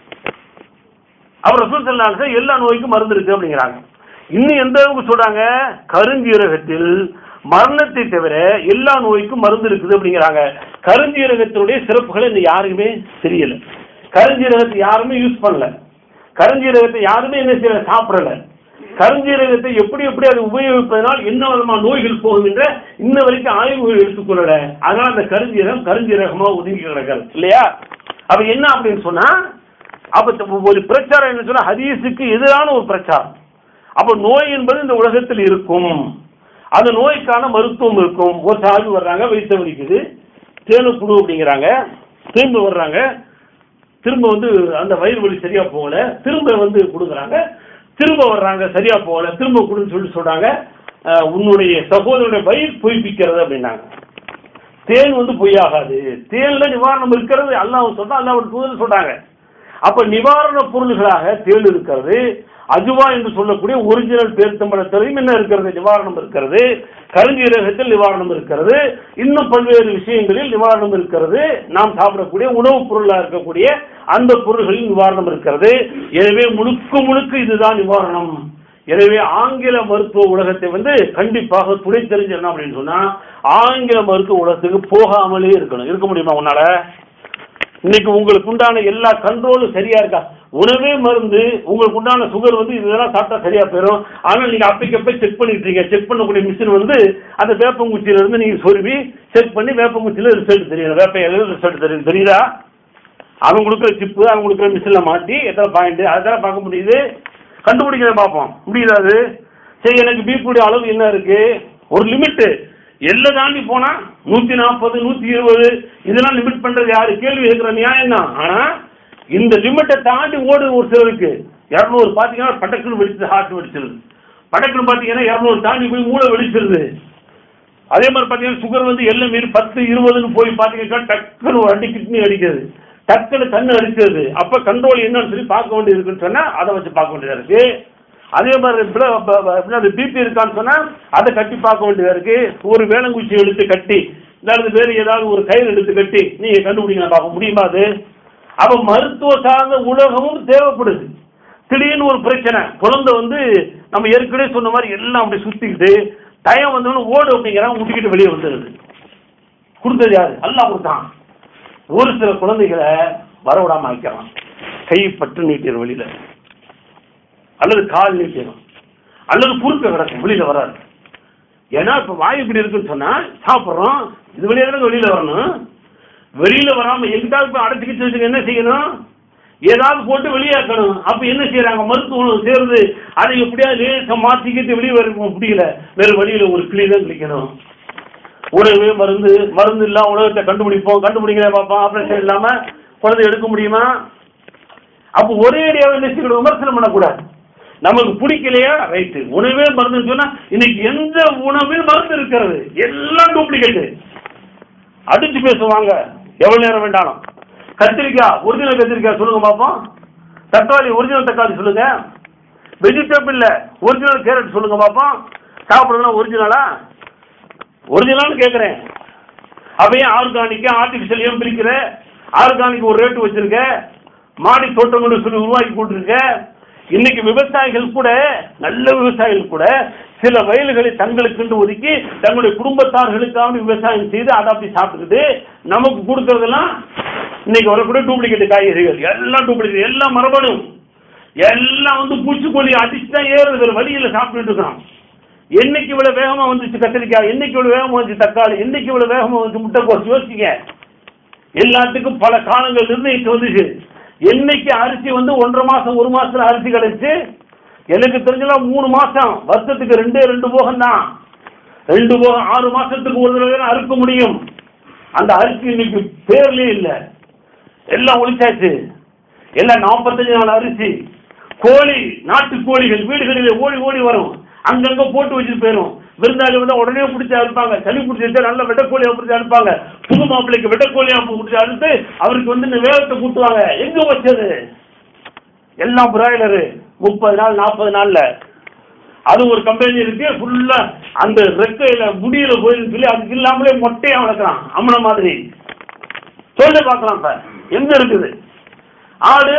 அவர் ரசூல் சொல்லாங்க எல்லா நோய்க்கும் மருந்து இருக்கு அப்படிங்கிறாங்க இன்னும் எந்த அளவுக்கு சொல்றாங்க கருஞ்சீரகத்தில் மரணத்தை தவிர எல்லா நோய்க்கும் மருந்து இருக்குது அப்படிங்கிறாங்க கருஞ்சீரகத்தினுடைய சிறப்புகளை இன்னும் யாருக்குமே தெரியல கருஞ்சீரகத்தை யாருமே யூஸ் பண்ணல கருஞ்சீரகத்தை யாருமே என்ன செய்யல சாப்பிடல கருஞ்சீரகத்தை எப்படி எப்படி அதை உபயோகிப்பதனால் என்ன விதமான நோய்கள் போகும் என்ற இன்ன வரைக்கும் ஆய்வுகள் எடுத்துக்கொள்ளல அதனால அந்த கருஞ்சீரகம் கருஞ்சீரகமா ஒதுங்கி கிடக்கிறது இல்லையா அப்ப என்ன அப்படின்னு சொன்னா அப்ப த- ஒரு பிரச்சாரம் என்ன சொன்னா ஹதீஸுக்கு எதிரான ஒரு பிரச்சாரம் அப்ப நோய் என்பது இந்த உலகத்தில் இருக்கும் அந்த நோய்க்கான மருத்துவம் இருக்கும் ஒரு சாவி வர்றாங்க வயிற்று வலிக்குது தேனு குடு அப்படிங்கிறாங்க திரும்ப வர்றாங்க திரும்ப வந்து அந்த வயிறு வலி சரியா போகல திரும்ப வந்து கொடுக்குறாங்க திரும்ப வர்றாங்க சரியா போகல திரும்ப கொடுன்னு சொல்லி சொல்றாங்க அஹ், உன்னுடைய சகோதரனுடைய வயிறு பொய்ப்பிக்கிறது அப்படின்னாங்க தேன் வந்து பொய்யாகாது தேன்ல நிவாரணம் இருக்கிறது அல்லாஹ் சொல்றா அல்லாஹ் தூதர் சொல்றாங்க அப்ப நிவாரண பொருள்களாக தேன் இருக்கிறது அஜுவா என்று சொல்லக்கூடிய ஒரிஜினல் பேர்த்தம்பளத்திலையும் என்ன இருக்கிறது நிவாரணம் இருக்கிறது கருஞ்சீரகத்தில் நிவாரணம் இருக்கிறது இன்னும் பல்வேறு விஷயங்களில் நிவாரணம் இருக்கிறது நாம் சாப்பிடக்கூடிய உணவுப் பொருளாக இருக்கக்கூடிய அந்த பொருள்களில் நிவாரணம் இருக்கிறது எனவே முழுக்க முழுக்க இதுதான் நிவாரணம் எனவே ஆங்கில மருத்துவ உலகத்தை வந்து கண்டிப்பாக துணை தெரிஞ்சு என்ன அப்படின்னு சொன்னா ஆங்கில மருத்துவ உலகத்துக்கு போகாமலே இருக்கணும் இருக்க முடியுமா உன்னால இன்னைக்கு உங்களுக்கு உண்டான எல்லா கண்ட்ரோலும் சரியா இருக்கா உணவே மருந்து உங்களுக்கு உண்டான சுகர் வந்து இதெல்லாம் சாப்பிட்டா சரியா போயிடும் ஆனால் நீங்க அப்பைக்கப்ப செக் பண்ணிட்டு இருக்கீங்க செக் பண்ணக்கூடிய மிஷின் வந்து அந்த வேப்பங்குச்சியில இருந்து நீங்க சொருவி செக் பண்ணி வேப்பங்குச்சியில ரிசல்ட் தெரியும் வேப்ப இலையில ரிசல்ட் தெரியும் தெரியுதா அவன் கொடுக்குற சிப்பு அவன் கொடுக்குற மிஷின்ல மாட்டி எத்தனை பாயிண்ட் அதெல்லாம் பார்க்க முடியுது கண்டுபிடிக்கிறத பார்ப்போம் முடியுதா அது சரி எனக்கு பிபியுடைய அளவு என்ன இருக்கு ஒரு லிமிட்டு எல்லை தாண்டி போனா நூத்தி நாற்பது நூத்தி இருபது இதெல்லாம் லிமிட் பண்றது யாரு கேள்வி இருக்கிற நியாயம் தான் ஆனா இந்த லிமிட்டை தாண்டி ஓடு ஒரு சிலருக்கு இரநூறு பாத்தீங்கன்னா பட்டக்குன்னு வெடிச்சு ஹார்ட் வெடிச்சிருது பட்டக்குன்னு பாத்தீங்கன்னா இரநூறு தாண்டி போய் மூளை வெடிச்சிருது அதே மாதிரி பாத்தீங்கன்னா சுகர் வந்து எல்லாம் மீறி பத்து இருபதுன்னு போய் பாத்தீங்கன்னா டக்குன்னு ஒரு அடி கிட்னி அடிக்கிறது டக்குன்னு கண்ணு அடிக்கிறது அப்ப கண்ட்ரோல் என்னன்னு சொல்லி பார்க்க வேண்டியது இருக்குன்னு சொன்னா அதை வச்சு பார்க்க வேண்டியதா இருக்கு அதே மாதிரி பிபி இருக்கான்னு சொன்னா அதை கட்டி பார்க்க வேண்டியதா இருக்கு ஒரு வேளங்குச்சி எடுத்து கட்டி இல்லாத வேறு ஏதாவது ஒரு கயிறு எடுத்து கட்டி நீங்க கண்டுபிடிக்கலாம் பார்க்க முடியுமா அது அப்ப மருத்துவ சார்ந்த உலகமும் தேவைப்படுது திடீர்னு ஒரு பிரச்சனை குழந்தை வந்து நம்ம ஏற்கனவே சொன்ன மாதிரி எல்லாம் அப்படி சுத்திக்கிட்டு டயம் வந்தோன்னு ஓடு அப்படிங்கிறாங்க முட்டிக்கிட்டு வெளியே வந்துடுது கொடுத்தது யாரு அல்லாஹ் கொடுத்தான் ஒரு சில குழந்தைகளை வரவிடாம வைக்கிறான் கை பட்டு நீட்டிடும் வெளியில அல்லது கால் நீட்டிடும் அல்லது குறுக்க கிடக்கும் வெளியில வராது ஏன்னா இப்ப வாயு இப்படி இருக்குன்னு சொன்னா சாப்பிடுறோம் இது வழியா தானே வெளியில வரணும் வெளியில வராம எங்கிட்டாவது போய் அடைச்சிக்கிட்டு வச்சுக்க என்ன செய்யணும் ஏதாவது போட்டு வெளியாக்கணும் அப்ப என்ன செய்யறாங்க மருத்துவம் சேர்ந்து அதை எப்படியாவது லேசா மாத்திக்கிட்டு வெளியே வர முடியல வேற வழியில ஒரு கிளி தான் கிளிக்கணும் உணவு மருந்து மருந்து இல்லாம உலகத்தை கண்டுபிடிப்போம் கண்டுபிடிக்கிற பார்ப்போம் ஆபரேஷன் இல்லாம குழந்தை எடுக்க முடியுமா அப்ப ஒரே அடியாக என்ன செய்யணும் விமர்சனம் பண்ணக்கூடாது நமக்கு பிடிக்கலையா ரைட்டு உணவே மருந்து சொன்னா இன்னைக்கு எந்த உணவில் மருந்து இருக்கிறது எல்லாம் டூப்ளிகேட் அடிச்சு பேசுவாங்க எவ்வளவு நேரம் வேண்டாலும் கத்திரிக்காய் ஒரிஜினல் கத்திரிக்காய் சொல்லுங்க பார்ப்போம் தக்காளி ஒரிஜினல் தக்காளி சொல்லுங்க வெஜிடபிள்ல ஒரிஜினல் கேரட் சொல்லுங்க பார்ப்போம் சாப்பிடுறதுலாம் ஒரிஜினலா ஒரிஜினல்னு கேட்குறேன் அப்படியே ஆர்கானிக் ஆர்டிஃபிஷியல் ஏன் பிரிக்கிற ஆர்கானிக் ஒரு ரேட்டு வச்சிருக்க மாடி தோட்டங்கள் சொல்லி உருவாக்கி போட்டிருக்க இன்னைக்கு விவசாயிகள் கூட நல்ல விவசாயிகள் கூட சில வயல்களை தங்களுக்கென்று ஒதுக்கி தங்களுடைய குடும்பத்தார்களுக்காக விவசாயம் செய்து அதை அப்படி சாப்பிட்டுக்கிட்டு நமக்கு கொடுக்கறதெல்லாம் இன்னைக்கு வரக்கூடிய டூப்ளிகேட் காய்கறிகள் எல்லாம் டூப்ளிகேட் எல்லாம் மரபணும் எல்லாம் வந்து பூச்சிக்கொல்லி அடிச்சு தான் ஏறுது வேற வழியில் சாப்பிட்டுட்டு இருக்கிறோம் என்னைக்கு இவ்வளவு வேகமா வந்துச்சு கத்திரிக்காய் என்னைக்கு இவ்வளவு வேகமா வந்துச்சு தக்காளி என்னைக்கு இவ்வளவு வேகமா வந்துச்சு முட்டைக்கோஸ் யோசிங்க எல்லாத்துக்கும் பல காலங்கள் நிர்ணயித்து வந்துச்சு என்னைக்கு அரிசி வந்து ஒன்றரை மாசம் ஒரு மாசத்துல அரிசி கிடைச்சு எனக்கு தெரிஞ்சலாம் மூணு மாசம் வருஷத்துக்கு ரெண்டே ரெண்டு போகம் தான் ரெண்டு போகம் ஆறு மாசத்துக்கு ஒரு தடவை தான் அறுக்க முடியும் அந்த அரிசி இன்னைக்கு பேர்லயே இல்லை எல்லாம் ஒழிச்சாச்சு எல்லாம் நாற்பத்தஞ்சு நாள் அரிசி கோழி நாட்டு கோழிகள் வீடுகளில் ஓடி ஓடி வரும் அங்கங்க போட்டு வச்சுட்டு போயிடும் விருந்தாளி வந்தா உடனே பிடிச்சி அனுப்பாங்க சளி பிடிச்சிட்டு நல்ல வெட்டக்கோழியா பிடிச்சி அனுப்பாங்க புது மாப்பிள்ளைக்கு வெட்டக்கோழியா பிடிச்சி அனுப்பி அவருக்கு வந்து இந்த வேகத்தை கூட்டுவாங்க எங்க வச்சது எல்லாம் பிராய்லரு முப்பது நாள் நாற்பது நாள்ல அது ஒரு கம்பெனி இருக்கு ஃபுல்லா அந்த ரெக்கையில முடியில போயின்னு சொல்லி அதுக்கு இல்லாமலே மொட்டையா வளர்க்குறான் அம்மன மாதிரி சொல்லி பார்க்கலாம் இப்ப எங்க இருக்குது ஆடு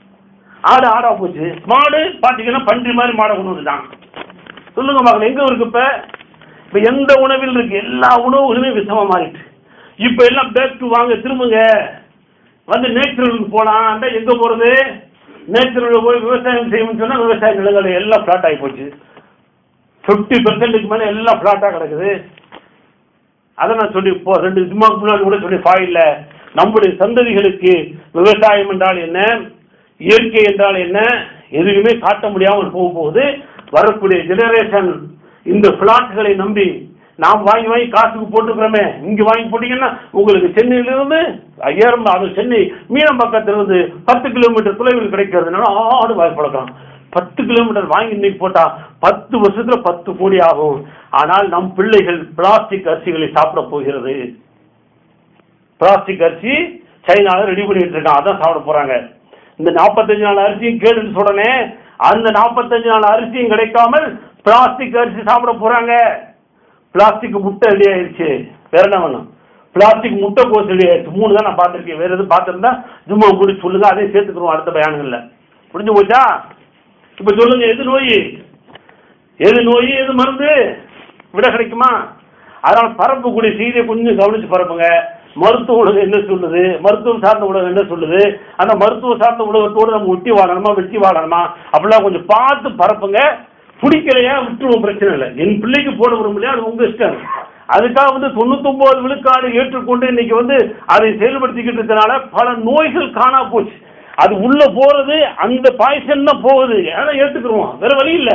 ஆடு ஆடா போச்சு மாடு பாத்தீங்கன்னா பன்றி மாதிரி மாடை கொண்டு வந்துட்டான் சொல்லுங்க மகள் எங்க இருக்கு இப்ப இப்ப எந்த உணவில் இருக்கு எல்லா உணவுகளுமே விஷமா மாறிட்டு இப்ப எல்லாம் பேக் டு வாங்க திரும்புங்க வந்து நேச்சுரலுக்கு போலாம் எங்க போறது நேச்சுரல் போய் விவசாயம் செய்யணும்னு சொன்னா விவசாய நிலங்கள் எல்லாம் ஃபிளாட் ஆகி போச்சு ஃபிஃப்டி பெர்சென்ட்டுக்கு மேல எல்லாம் ஃபிளாட்டா கிடக்குது அதை நான் சொல்லி இப்போ ரெண்டு ஜும்மாக்கு முன்னாடி கூட சொல்லி ஃபாயில்ல நம்முடைய சந்ததிகளுக்கு விவசாயம் என்றால் என்ன இயற்கை என்றால் என்ன எதுவுமே காட்ட முடியாமல் போக போகுது வரக்கூடிய ஜெனரேஷன் இந்த பிளாட்களை நம்பி நாம் வாங்கி வாங்கி காசுக்கு போட்டுக்கிறோமே இங்க வாங்கி போட்டீங்கன்னா உங்களுக்கு சென்னையிலிருந்து ஐயாயிரம் அது சென்னை மீனம்பாக்கத்திலிருந்து பத்து கிலோமீட்டர் தொலைவில் கிடைக்கிறதுனால ஆடு வாங்கி பழக்கம் பத்து கிலோமீட்டர் வாங்கி இன்னைக்கு போட்டா பத்து வருஷத்துல பத்து கோடி ஆகும் ஆனால் நம் பிள்ளைகள் பிளாஸ்டிக் அரிசிகளை சாப்பிட போகிறது பிளாஸ்டிக் அரிசி சைனால ரெடி பண்ணிட்டு இருக்கான் அதான் சாப்பிட போறாங்க இந்த நாற்பத்தஞ்சு நாள் அரிசியும் கேடுன்னு சொல்றனே அந்த நாற்பத்தஞ்சு நாள் அரிசியும் கிடைக்காமல் பிளாஸ்டிக் அரிசி சாப்பிட போறாங்க பிளாஸ்டிக் முட்டை ரெடி ஆயிருச்சு வேற என்ன வேணும் பிளாஸ்டிக் முட்டை கோஸ் ரெடி ஆயிருச்சு மூணு தான் நான் பார்த்துருக்கேன் வேற எதுவும் பார்த்துருந்தா ஜும்மா கூட சொல்லுங்க அதே சேர்த்துக்கிறோம் அடுத்த பயானுங்கள்ல முடிஞ்சு போச்சா இப்ப சொல்லுங்க எது நோய் எது நோய் எது மருந்து விட கிடைக்குமா அதனால பரப்பக்கூடிய செய்தியை கொஞ்சம் கவனிச்சு பரப்புங்க மருத்துவ உலகம் என்ன சொல்லுது மருத்துவம் சார்ந்த உலகம் என்ன சொல்லுது அந்த மருத்துவ சார்ந்த உலகத்தோடு நம்ம ஒட்டி வாழணுமா வெட்டி வாழணுமா அப்படிலாம் கொஞ்சம் பார்த்து பரப்புங்க பிடிக்கலையா விட்டுருவோம் பிரச்சனை இல்லை என் பிள்ளைக்கு போட விரும்பலையா அது உங்க இஷ்டம் அதுக்காக வந்து தொண்ணூத்தொன்பது விழுக்காடு ஏற்றுக்கொண்டு இன்னைக்கு வந்து அதை செயல்படுத்திக்கிட்டு இருக்கனால பல நோய்கள் காணா போச்சு அது உள்ள போறது அந்த பாய்சன் தான் போகுது ஏன்னா ஏத்துக்கிறோம் வேற வழி இல்லை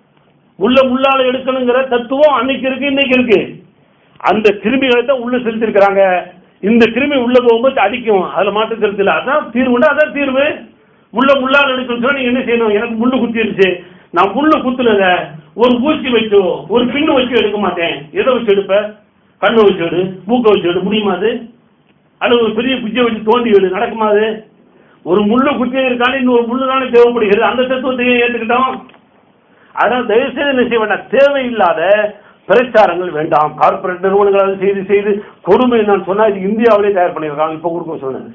உள்ள முள்ளால எடுக்கணுங்கிற தத்துவம் அன்னைக்கு இருக்கு இன்னைக்கு இருக்கு அந்த கிருமிகளை தான் உள்ள செலுத்திருக்கிறாங்க இந்த கிருமி உள்ள போகும்போது அடிக்கும் அதுல மாற்று கருத்து இல்லை அதான் தீர்வுண்டா அதான் தீர்வு உள்ள முள்ளால் எடுக்கணும் சொன்னா நீங்க என்ன செய்யணும் எனக்கு முள்ளு குத்திருச்சு நான் முள்ளு குத்துலங்க ஒரு ஊசி வச்சோ ஒரு பின்னு வச்சு எடுக்க மாட்டேன் எதை வச்சு எடுப்ப கண்ணை வச்சு எடு மூக்கை வச்சு எடு முடியுமா அது அல்லது ஒரு பெரிய குச்சியை வச்சு தோண்டி எடு நடக்குமா அது ஒரு முள்ளு குத்தி இருக்கானே இன்னொரு முள்ளு தானே தேவைப்படுகிறது அந்த தத்துவத்தையும் ஏற்றுக்கிட்டோம் அதான் தயவு செய்து என்ன செய்ய வேண்டாம் தேவையில்லாத பிரச்சாரங்கள் வேண்டாம் கார்ப்பரேட் நிறுவனங்கள் அதை செய்து செய்து கொடுமை நான் சொன்னா இது இந்தியாவிலே தயார் பண்ணியிருக்காங்க இப்போ கொடுக்க சொன்னது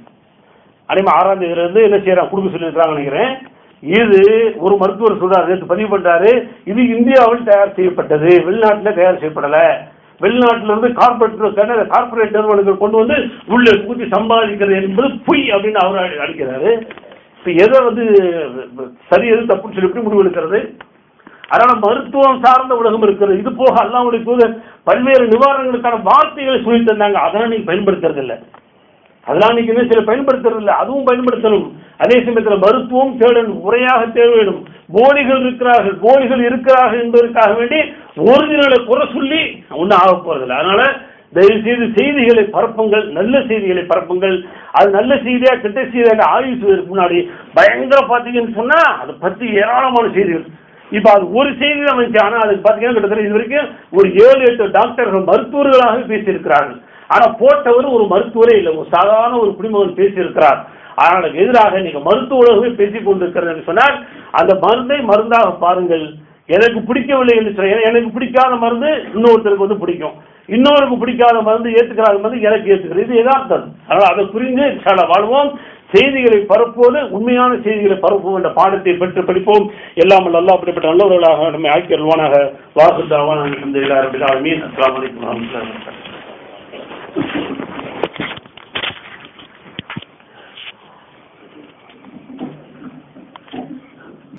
அதே ஆறாம் தேதியில இருந்து என்ன செய்யறாங்க கொடுக்க சொல்லியிருக்காங்க நினைக்கிறேன் இது ஒரு மருத்துவர் சொல்றாரு நேற்று பதிவு பண்றாரு இது இந்தியாவில் தயார் செய்யப்பட்டது வெளிநாட்டில் தயார் செய்யப்படல வெளிநாட்டில இருந்து கார்பரேட் கார்பரேட் நிறுவனங்கள் கொண்டு வந்து உள்ள ஊற்றி சம்பாதிக்கிறது என்பது பொய் அப்படின்னு அவர் அடிக்கிறாரு இப்ப எதை வந்து சரி எது தப்புன்னு சொல்லி எப்படி முடிவு எடுக்கிறது அதனால மருத்துவம் சார்ந்த உலகம் இருக்கிறது இது போக அல்லாவுடைய தூதர் பல்வேறு நிவாரணங்களுக்கான வார்த்தைகளை சொல்லி தந்தாங்க அதெல்லாம் நீங்க பயன்படுத்துறது இல்லை அதெல்லாம் நீங்க என்ன சில பயன்படுத்துறது இல்லை அதுவும் பயன்படுத்தணும் அதே சமயத்தில் மருத்துவம் தேடணும் முறையாக தேட வேண்டும் போலிகள் இருக்கிறார்கள் போலிகள் இருக்கிறார்கள் என்பதற்காக வேண்டி ஒரிஜினலை குறை சொல்லி ஒன்றும் ஆக போறதில்லை அதனால தயவு செய்து செய்திகளை பரப்புங்கள் நல்ல செய்திகளை பரப்புங்கள் அது நல்ல செய்தியா கெட்ட செய்தியாக ஆய்வு செய்வதற்கு முன்னாடி பயங்கர பார்த்தீங்கன்னு சொன்னா அதை பத்தி ஏராளமான செய்திகள் இப்ப அது ஒரு செய்தி தான் வந்துச்சு ஆனா அதுக்கு பாத்தீங்கன்னா கிட்டத்தட்ட இது வரைக்கும் ஒரு ஏழு எட்டு டாக்டர்கள் மருத்துவர்களாக பேசியிருக்கிறார்கள் ஆனா போட்டவர் ஒரு மருத்துவரே இல்லை ஒரு சாதாரண ஒரு குடிமகன் பேசியிருக்கிறார் ஆனால் அதுக்கு எதிராக நீங்க மருத்துவ உலகமே பேசிக் கொண்டிருக்கிறது என்று சொன்னால் அந்த மருந்தை மருந்தாக பாருங்கள் எனக்கு பிடிக்கவில்லை என்று சொல்ல எனக்கு பிடிக்காத மருந்து இன்னொருத்தருக்கு வந்து பிடிக்கும் இன்னொருக்கு பிடிக்காத மருந்து ஏத்துக்கிறாத மருந்து எனக்கு ஏத்துக்கிறது இது யதார்த்தம் அதனால் அதை புரிந்து இன்ஷா வாழ்வோம் செய்திகளை பரப்புவது உண்மையான செய்திகளை பரப்புவோம் என்ற பாடத்தை பெற்று படிப்போம் எல்லாம் அல்லா அப்படிப்பட்ட நல்லவர்களாக நம்மை ஆக்கி அல்வானாக வாசுதாவான இந்த எல்லாரும் மீன் அஸ்லாம் வலைக்கம் வரமத்துல்லாஹி வபரகாத்துஹு